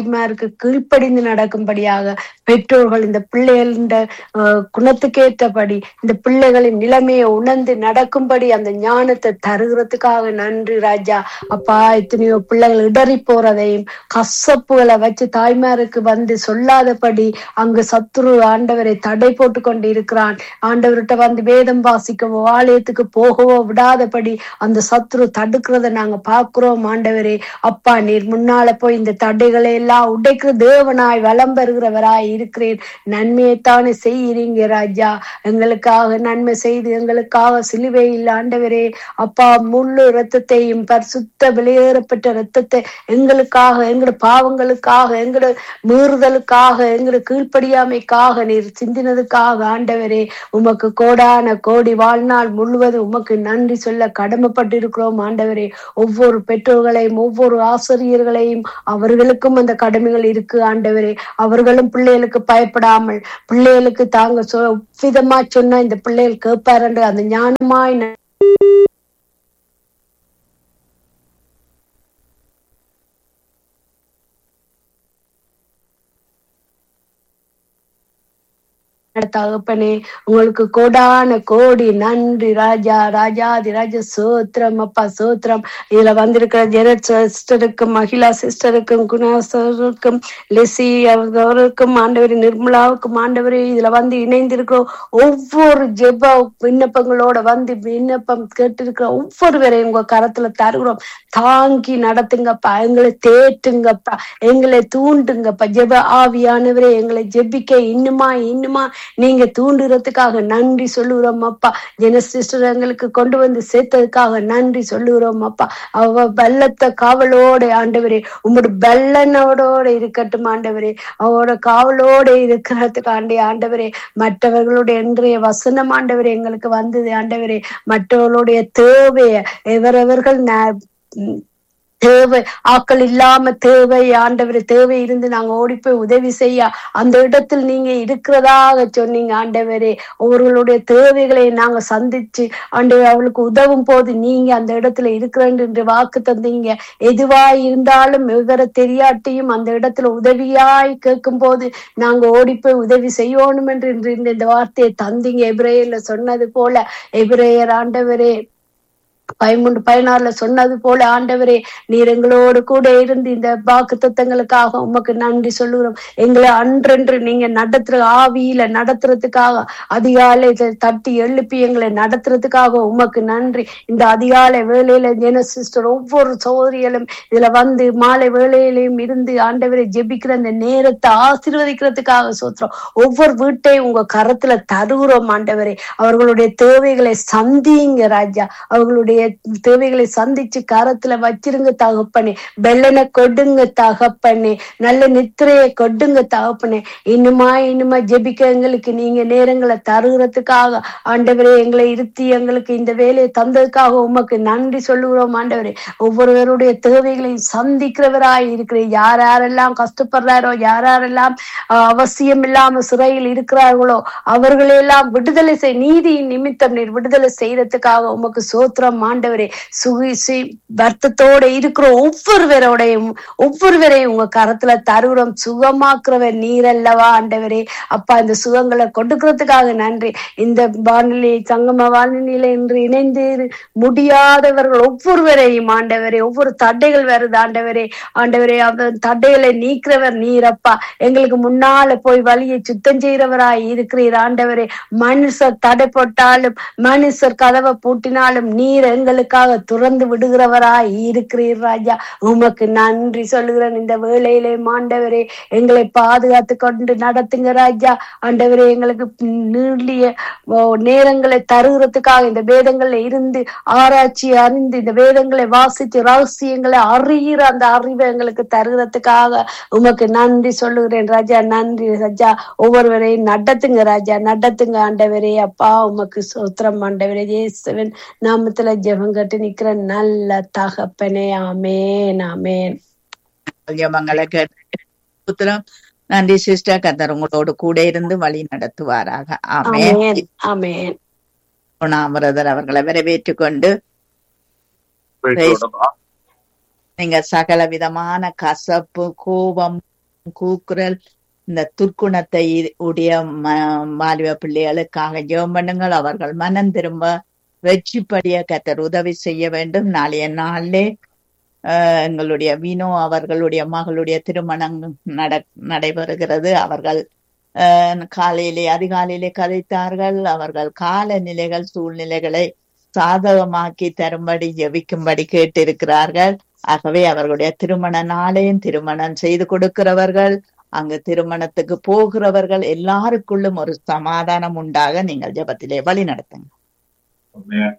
தாய்மாருக்கு கீழ்ப்படிந்து நடக்கும்படியாக பெற்றோர்கள் இந்த பிள்ளைகளின் அஹ், குணத்துக்கேற்றபடி இந்த பிள்ளைகளின் நிலைமையை உணர்ந்து நடக்கும்படி அந்த ஞானத்தை தருகிறதுக்காக நன்றி ராஜா அப்பா எத்தனையோ பிள்ளைகள் இடறி போறதையும் கசப்புகளை வச்சு தாய்மாருக்கு வந்து சொல்லாதபடி அங்கு சத்துரு ஆண்டவரை தடை போட்டு கொண்டு இருக்கிறான் ஆண்டவர்கிட்ட வந்து வேதம் வாசிக்கவோ ஆலயத்துக்கு போகவோ விடாதபடி அந்த சத்துரு தடுக்கிறத நாங்க பாக்குறோம் ஆண்டவரே அப்பா நீர் முன்னால போய் இந்த தடைகளை எல்லாம் உடைக்கிற தேவனாய் வலம் பெறுகிறவராய் இருக்கிறேன் நன்மையைத்தானே செய்கிறீங்க ராஜா எங்களுக்காக நன்மை செய்து எங்களுக்காக சிலுவையில் ஆண்டவரே அப்பா முழு ரத்தத்தையும் பரிசுத்த வெளியேறப்பட்ட ரத்தத்தை எங்களுக்காக எங்களோட பாவங்களுக்காக எங்களோட மீறுதலுக்காக எங்களோட கீழ்ப்படியாமைக்காக நீர் சிந்தினதுக்காக ஆண்டவரே உமக்கு கோடான கோடி வாழ்நாள் முழுவதும் உமக்கு நன்றி சொல்ல கடமைப்பட்டிருக்கிறோம் ஆண்டவரே ஒவ்வொரு பெற்றோர்களையும் ஒவ்வொரு ஆசிரியர்களையும் அவர்களுக்கும் அந்த கடமைகள் இருக்கு ஆண்டவரே அவர்களும் பிள்ளைகளுக்கு பயப்படாமல் பிள்ளைகளுக்கு தாங்க சொ விதமா சொன்னா இந்த பிள்ளைகள் கேட்பாரு அந்த ஞானமாய் ந- தகப்பனே உங்களுக்கு கோடான கோடி நன்றி ராஜா ராஜாதி ராஜ சோத்திரம் அப்பா சோத்திரம் இதுல வந்திருக்கிற ஜெரட் சிஸ்டருக்கும் மகிழா சிஸ்டருக்கும் குணா சாருக்கும் லெசி அவருக்கும் ஆண்டவரி நிர்மலாவுக்கும் ஆண்டவரே இதுல வந்து இணைந்திருக்கிறோம் ஒவ்வொரு ஜெப விண்ணப்பங்களோட வந்து விண்ணப்பம் கேட்டிருக்கிற ஒவ்வொருவரையும் உங்க கரத்துல தருகிறோம் தாங்கி நடத்துங்கப்பா எங்களை தேட்டுங்கப்பா எங்களை தூண்டுங்கப்பா ஜெப ஆவியானவரே எங்களை ஜெபிக்க இன்னுமா இன்னுமா நீங்க தூண்டுறதுக்காக நன்றி சொல்லுகிறோம் அப்பா ஜெனசிஸ்டர் எங்களுக்கு கொண்டு வந்து சேர்த்ததுக்காக நன்றி சொல்லுகிறோம் அப்பா அவ பல்லத்த காவலோட ஆண்டவரே உங்களோட பல்லனோட இருக்கட்டும் ஆண்டவரே அவரோட காவலோட இருக்கிறதுக்கு ஆண்டே ஆண்டவரே மற்றவர்களுடைய இன்றைய வசனம் ஆண்டவரே எங்களுக்கு வந்தது ஆண்டவரே மற்றவர்களுடைய தேவைய எவரவர்கள் ந- உம் தேவை ஆக்கள் இல்லாம தேவை ஆண்டவர் தேவை இருந்து நாங்க ஓடி போய் உதவி செய்ய அந்த இடத்தில் நீங்க இருக்கிறதாக சொன்னீங்க ஆண்டவரே அவர்களுடைய தேவைகளை நாங்க சந்திச்சு ஆண்டவர் அவளுக்கு உதவும் போது நீங்க அந்த இடத்துல இருக்கிறேன் என்று வாக்கு தந்தீங்க எதுவாய் இருந்தாலும் விவர தெரியாட்டியும் அந்த இடத்துல உதவியாய் கேட்கும் போது நாங்க ஓடி போய் உதவி செய்யணும் என்று இன்று இந்த இந்த வார்த்தையை தந்தீங்க எபிரேயர்ல சொன்னது போல எபிரேயர் ஆண்டவரே பதிமூன்று பதினாறுல சொன்னது போல ஆண்டவரே நீர் எங்களோடு கூட இருந்து இந்த வாக்கு தத்தங்களுக்காக உமக்கு நன்றி சொல்லுகிறோம் எங்களை அன்றென்று நீங்க நடத்துற ஆவியில நடத்துறதுக்காக அதிகாலை தட்டி எழுப்பி எங்களை நடத்துறதுக்காக உமக்கு நன்றி இந்த அதிகாலை வேளையில ஜென சிஸ்டர் ஒவ்வொரு சௌகரியலும் இதுல வந்து மாலை வேளையிலையும் இருந்து ஆண்டவரை ஜெபிக்கிற அந்த நேரத்தை ஆசீர்வதிக்கிறதுக்காக சோத்திரம் ஒவ்வொரு வீட்டையும் உங்க கரத்துல தருகிறோம் ஆண்டவரே அவர்களுடைய தேவைகளை சந்திங்க ராஜா அவர்களுடைய தேவைகளை சந்திச்சு கரத்துல வச்சிருங்க தகப்பனே வெள்ளனை கொடுங்க தகப்பனே நல்ல நித்திரையை கொடுங்க தகப்பனே இன்னுமா இன்னுமா ஜெபிக்க எங்களுக்கு நீங்க நேரங்களை தருகிறதுக்காக ஆண்டவரே எங்களை இருத்தி எங்களுக்கு இந்த வேலையை தந்ததுக்காக உமக்கு நன்றி சொல்லுகிறோம் ஆண்டவரே ஒவ்வொருவருடைய தேவைகளையும் சந்திக்கிறவராய் இருக்கிறேன் யார் யாரெல்லாம் கஷ்டப்படுறாரோ யார் யாரெல்லாம் ஆஹ், அவசியம் இல்லாம சிறையில் இருக்கிறார்களோ அவர்களெல்லாம் விடுதலை செய் நீதியின் நிமித்தம் நீர் விடுதலை செய்யறதுக்காக உமக்கு சோத்திரம் ஆண்டவரே சுகிசி வருத்தத்தோட இருக்கிற ஒவ்வொருவரோடையும் ஒவ்வொருவரையும் உங்க கரத்துல தருகிறோம் சுகமாக்குறவர் நீர் அல்லவா ஆண்டவரே அப்பா இந்த சுகங்களை கொடுக்கறதுக்காக நன்றி இந்த வானிலை சங்கம வானிலையில இன்று இணைந்து முடியாதவர்கள் ஒவ்வொருவரையும் ஆண்டவரே ஒவ்வொரு தடைகள் வருது ஆண்டவரே ஆண்டவரே அந்த தடைகளை நீக்கிறவர் நீரப்பா எங்களுக்கு முன்னால போய் வழியை சுத்தம் செய்கிறவராய் இருக்கிறீர் ஆண்டவரே மனுஷர் தடை போட்டாலும் மனுஷர் கதவை பூட்டினாலும் நீர் எங்களுக்காக துறந்து விடுகிறவராய் இருக்கிறீர் ராஜா உமக்கு நன்றி சொல்லுகிறேன் இந்த வேளையிலே ஆண்டவரே எங்களை பாதுகாத்து கொண்டு நடத்துங்க ராஜா ஆண்டவரே எங்களுக்கு நீளிய ஓ, நேரங்களை தருகிறதுக்காக இந்த வேதங்கள்ல இருந்து ஆராய்ச்சி அறிந்து இந்த வேதங்களை வாசித்து ரகசியங்களை அறிகிற அந்த அறிவை எங்களுக்கு தருகிறதுக்காக உமக்கு நன்றி சொல்லுகிறேன் ராஜா நன்றி ராஜா ஒவ்வொருவரையும் நடத்துங்க ராஜா நடத்துங்க ஆண்டவரே அப்பா உமக்கு சோத்திரம் ஆண்டவரே இயேசுவின் நாமத்துல ஜெபம் கட்டு நிக்கிற நல்ல தகப்பனே ஆமேன் ஆமேன் ஜெபங்களை கேட்டு ஸ்தோத்திரம். நன்றி சிஸ்டர் கத்தர் உங்களோடு கூட இருந்து வழி நடத்துவாராக ஆமென் ஆமேன் ஆமேன் குணாமிரதர் அவர்களை வரவேற்றுக் கொண்டு Praise God. நீங்க சகல விதமான கசப்பு கோபம் கூக்குரல் இந்த துர்க்குணத்தை உடைய ம- மாலுவ பிள்ளைகளுக்காக ஜெபம் பண்ணுங்கள் அவர்கள் மனம் திரும்ப வெற்றிப்படிய கத்தர் உதவி செய்ய வேண்டும் நாளைய நாளிலே ஆஹ், எங்களுடைய வினோ அவர்களுடைய மகளுடைய திருமணம் நட நடைபெறுகிறது அவர்கள் ஆஹ், காலையிலே அதிகாலையிலே கதைத்தார்கள் அவர்கள் காலநிலைகள் சூழ்நிலைகளை சாதகமாக்கி தரும்படி ஜெபிக்கும்படி கேட்டிருக்கிறார்கள் ஆகவே அவர்களுடைய திருமண நாளையும் திருமணம் செய்து கொடுக்கிறவர்கள் அங்கு திருமணத்துக்கு போகிறவர்கள் எல்லாருக்குள்ளும் ஒரு சமாதானம் உண்டாக நீங்கள் ஜெபத்திலே வழி நடத்துங்க ஆமென்.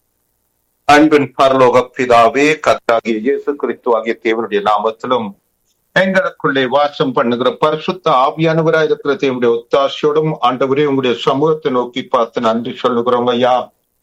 அன்பின் பரலோக பிதாவே கர்த்தாகிய இயேசு கிறிஸ்து ஆகிய தேவனுடைய நாமத்திலும் எங்களுக்குள்ளே வாசம் பண்ணுகிற பரிசுத்த ஆவியானவராய் இருக்கிற தேவனுடைய ஒத்தாசையோடும் ஆண்டவரே உங்களுடைய சமூகத்தை நோக்கி பார்த்து நன்றி சொல்லுகிறோம் ஐயா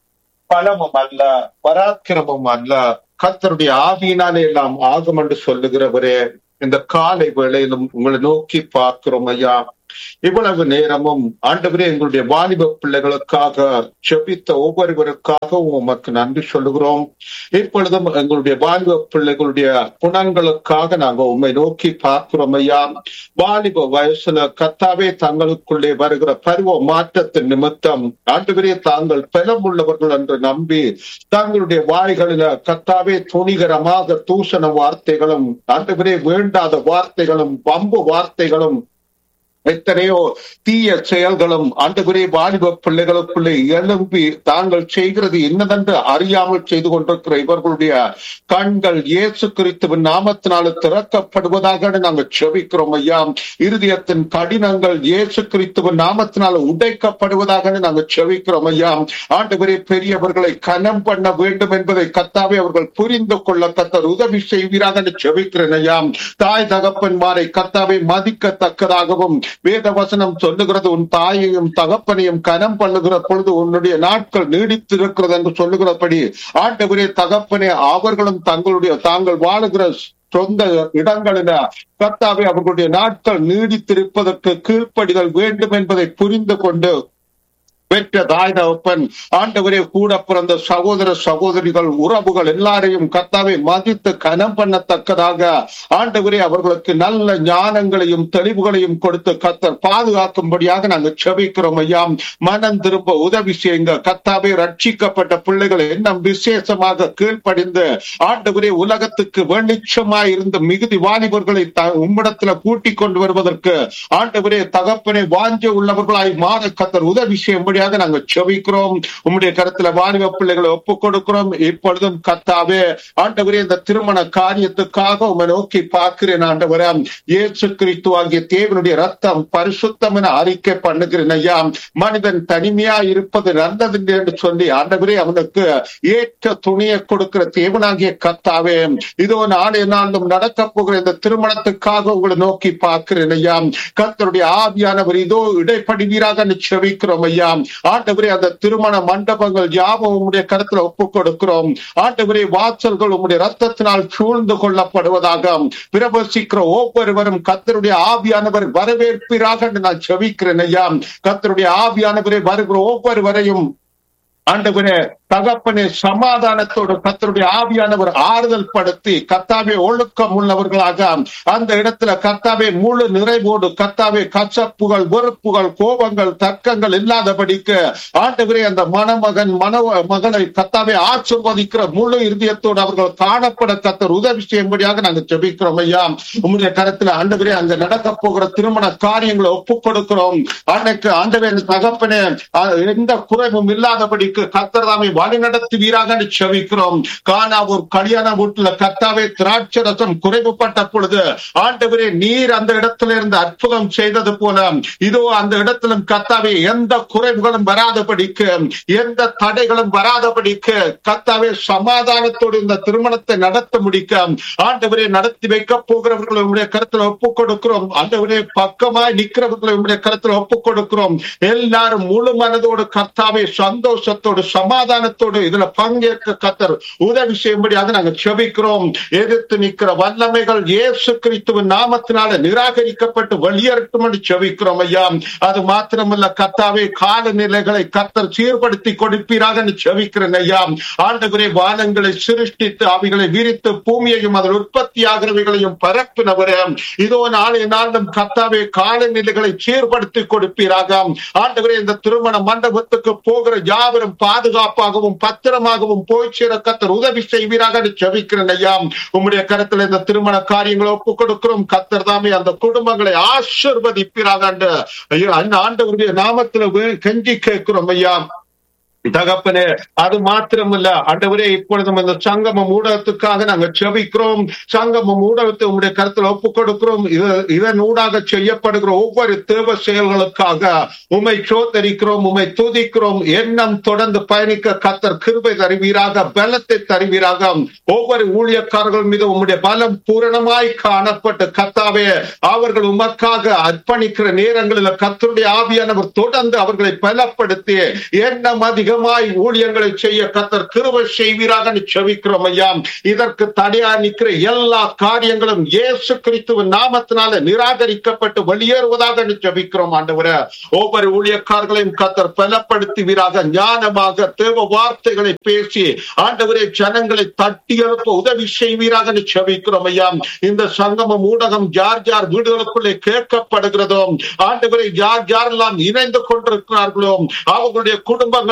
பலமும் அல்ல பராக்கிரமும் அல்ல கர்த்தருடைய ஆவியினாலே எல்லாம் ஆகும் என்று சொல்லுகிறவரே இந்த காலை வேளையிலும் உங்களை நோக்கி பார்க்கிறோம் ஐயா இவ்வளவு நேரமும் ஆண்டவரே எங்களுடைய வாலிப பிள்ளைகளுக்காக செபித்த ஒவ்வொருவருக்காகவும் உமக்கு நன்றி சொல்லுகிறோம் இப்பொழுதும் எங்களுடைய வாலிப பிள்ளைகளுடைய குணங்களுக்காக நாங்க உண்மை நோக்கி பார்க்கிறோம் ஐயா வாலிப வயசுல கத்தாவே தங்களுக்குள்ளே வருகிற பருவ மாற்றத்தின் நிமித்தம் ஆண்டவரே தாங்கள் பலம் உள்ளவர்கள் என்று நம்பி தங்களுடைய வாய்களில கத்தாவே துணிகரமாக தூஷண வார்த்தைகளும் ஆண்டவரே வேண்டாத வார்த்தைகளும் வம்பு வார்த்தைகளும் எத்தனையோ தீய செயல்களும் ஆண்டவரே வாலிப பிள்ளைகளுக்குள்ளே எழும்பி தாங்கள் செய்கிறது என்னதென்று அறியாமல் செய்து கொண்டிருக்கிற இவர்களுடைய கண்கள் இயேசு கிறிஸ்துவின் நாமத்தினால திறக்கப்படுவதாக நாங்கள் செபிக்கிறோம் ஐயா இருதயத்தின் கடினங்கள் இயேசு கிறிஸ்துவின் நாமத்தினால உடைக்கப்படுவதாக நாங்கள் செபிக்கிறோம் ஐயா ஆண்டவரே பெரியவர்களை கனம் பண்ண வேண்டும் என்பதை கத்தாவே அவர்கள் புரிந்து கொள்ள கத்தர் உதவி செய்வீராக என்று செபிக்கிறேன் ஐயா தாய் தகப்பன்மாரை கத்தாவை மதிக்கத்தக்கதாகவும் வேத வசனம் சொல்லுகிறது உன் தாயையும் தகப்பனையும் கனம் பண்ணுகிற பொழுது உன்னுடைய நாட்கள் நீடித்திருக்கிறது என்று சொல்லுகிறபடி ஆண்டவரே தகப்பனே அவர்களும் தங்களுடைய தாங்கள் வாழுகிற சொந்த இடங்களில கர்த்தாவே அவர்களுடைய நாட்கள் நீடித்திருப்பதற்கு கீழ்ப்படிதல் வேண்டும் என்பதை புரிந்து கொண்டு பெற்ற தாய் தகப்பன் ஆண்டவரே கூட பிறந்த சகோதர சகோதரிகள் உறவுகள் எல்லாரையும் கர்த்தாவை மதித்து கனம் பண்ணத்தக்கதாக ஆண்டவரே அவர்களுக்கு நல்ல ஞானங்களையும் தெளிவுகளையும் கொடுத்து கத்தர் பாதுகாக்கும்படியாக நாங்கள் செபிக்கிறோம் ஐயா மனம் திரும்ப உதவி செய்யுங்க கத்தாவே ரட்சிக்கப்பட்ட பிள்ளைகள் இன்னும் விசேஷமாக கீழ்ப்படிந்து ஆண்டவரே உலகத்துக்கு வெளிச்சமாய் இருந்த மிகுதி வாலிபர்களை த- உம்மிடத்துல கூட்டிக் கொண்டு வருவதற்கு ஆண்டவரே தகப்பனை வாஞ்ச உள்ளவர்களாய் மாற கத்தர் உதவி செய்யும்படியாக நாங்கள் செபிக்கிறோம் உம்முடைய கருத்துல வாலிப பிள்ளைகளை ஒப்புக் கொடுக்கிறோம் இப்பொழுதும் கத்தாவே ஆண்டவரே இந்த திருமண காரியத்துக்காக உம்மை நோக்கி பார்க்கிறேன் ஆண்டவரே இயேசு கிறிஸ்து ஆகிய தேவனுடைய ரத்தம் பரிசுத்தம் என அறிக்கை பண்ணுகிறேன் ஐயா மனிதன் தனிமையா இருப்பது நல்லது என்று சொல்லி ஆண்டவரே அவனுக்கு ஏற்ற துணியை கொடுக்கிற தேவனாகிய கத்தாவே இதோ நாளை நாளும் நடக்க போகிற இந்த திருமணத்துக்காக உங்களை நோக்கி பார்க்கிறேன் ஐயா கர்த்தருடைய ஆவியானவர் இதோ இடைப்படுவீராக நிச்சயிக்கிறோம் ஐயா ஆண்டவரே அந்த திருமண மண்டபங்கள் யாவும் உம்முடைய கருத்துல ஒப்புக் கொடுக்கிறோம் ஆண்டவரே வாசல்கள் உம்முடைய ரத்தத்தினால் சூழ்ந்து கொள்ளப்படுவதாக பிரவசிக்கிற ஒவ்வொருவரும் கர்த்தருடைய ஆவியானவர் வரவேற்பீராக என்று நான் செவிக்கிறேன் ஐயா கர்த்தருடைய ஆவியானவரை வருகிற ஒவ்வொருவரையும் ஆண்டவரே தகப்பனே சமாதானத்தோடு கத்தருடைய ஆவியானவர் ஆறுதல் படுத்தி கத்தாவே ஒழுக்கம் உள்ளவர்களாக அந்த இடத்துல கத்தாவே முழு நிறைவோடு கத்தாவே கசப்புகள் வெறுப்புகள் கோபங்கள் தர்க்கங்கள் இல்லாதபடிக்கு ஆண்டவரே அந்த மணமகன் மன மகனை கத்தாவே ஆசிர்வதிக்கிற முழு இருதயத்தோடு அவர்கள் காணப்பட கத்தர் உதவி செய்யும்படியாக நாங்கள் ஜெபிக்கிறோம் ஐயா உங்களுடைய கருத்துல ஆண்டவரே அங்க நடக்க போகிற திருமண காரியங்களை ஒப்புக் கொடுக்கிறோம் அன்னைக்கு ஆண்டவே தகப்பனே அஹ், எந்த குறைவும் இல்லாதபடிக்கு கத்தர் தாமே வழி நடத்துவீராக என்று செபிக்கிறோம் காணா ஒரு கல்யாண வீட்டுல கத்தாவே திராட்சை ரசம் குறைவுபட்ட பொழுது ஆண்டவரே நீர் அந்த இடத்துல இருந்து அற்புதம் செய்தது போல இதோ அந்த இடத்திலும் கத்தாவே எந்த குறைவுகளும் வராதபடிக்கு எந்த தடைகளும் வராதபடிக்கு கத்தாவே சமாதானத்தோடு இந்த திருமணத்தை நடத்த முடிக்க ஆண்டவரே நடத்தி வைக்க போகிறவர்களை உங்களுடைய கருத்துல ஒப்புக் கொடுக்கிறோம் ஆண்டவரே பக்கமாய் நிற்கிறவர்களை உங்களுடைய கருத்துல ஒப்புக் கொடுக்கிறோம் எல்லாரும் முழு மனதோடு கர்த்தாவே சந்தோஷத்தோடு சமாதான கவனத்தோடு இதுல பங்கேற்க கத்தர் உதவி செய்யும்படியாக நாங்கள் செபிக்கிறோம் எதிர்த்து நிற்கிற வல்லமைகள் இயேசு கிறிஸ்துவின் நாமத்தினால நிராகரிக்கப்பட்டு வெளியேறட்டும் என்று செபிக்கிறோம் ஐயா அது மாத்திரமல்ல கத்தாவே காலநிலைகளை கத்தர் சீர்படுத்தி கொடுப்பீராக என்று செபிக்கிறேன் ஐயா ஆண்டவரே வானங்களை சிருஷ்டித்து அவைகளை விரித்து பூமியையும் அதில் உற்பத்தி ஆகிறவைகளையும் பரப்பினவரே இதோ நாளை நாளும் கத்தாவே காலநிலைகளை சீர்படுத்தி கொடுப்பீராக ஆண்டவரே இந்த திருமண மண்டபத்துக்கு போகிற யாவரும் பாதுகாப்பாகவும் பத்திரமாகவும் போய் சேர கத்தர் உதவி செய்வீராக என்று ஜெபிக்கிறேன் ஐயா உம்முடைய கருத்துல இந்த திருமண காரியங்களை ஒப்பு கொடுக்கிறோம் கத்தர் தாமே அந்த குடும்பங்களை ஆசிர்வதிப்பீராக என்று ஐயா அந்த ஆண்டவருடைய நாமத்துல வே- கெஞ்சி கேட்கிறோம் ஐயா தகப்பனே அது மாத்திரமல்ல ஆண்டவரே இப்பொழுதும் இந்த சங்கமம் ஊடகத்துக்காக நாங்க செபிக்கிறோம் சங்கமம் ஊடகத்தை உங்களுடைய கருத்துல ஒப்புக் கொடுக்கிறோம் இது- இதன் ஊடாக செய்யப்படுகிற ஒவ்வொரு தேவ செயல்களுக்காக உமை சோதரிக்கிறோம் உமை துதிக்கிறோம் எண்ணம் தொடர்ந்து பயணிக்க கத்தர் கிருபை தருவீராக பலத்தை தருவீராக ஒவ்வொரு ஊழியக்காரர்கள் மீது உம்முடைய பலம் பூரணமாய் காணப்பட்டு கத்தாவே அவர்கள் உமக்காக அர்ப்பணிக்கிற நேரங்களில் கத்தருடைய ஆவியானவர் தொடர்ந்து அவர்களை பலப்படுத்தி எண்ணம் அதிகமாய் ஊழியங்களை செய்ய கத்தர் கிருபை செய்வீராக என்று செபிக்கிறோம் ஐயா இதற்கு தடையா நிற்கிற எல்லா காரியங்களும் இயேசு கிறிஸ்துவின் நாமத்தினால நிராகரிக்கப்பட்டு வெளியேறுவதாக என்று ஜெபிக்கிறோம் ஆண்டவரே ஒவ்வொரு ஊழியக்காரர்களையும் கத்தர் பலப்படுத்துவீராக ஞானமாக தேவ வார்த்தைகளை பேசி ஆண்டவரே ஜனங்களை தட்டி எழுப்ப உதவி செய்வீராக என்று ஜெபிக்கிறோம் ஐயா இந்த சங்கமம் ஊடகம் யார் யார் வீடுகளுக்குள்ளே கேட்கப்படுகிறதோ ஆண்டவரை யார் யாரெல்லாம் இணைந்து கொண்டிருக்கிறார்களோ அவர்களுடைய குடும்பங்கள்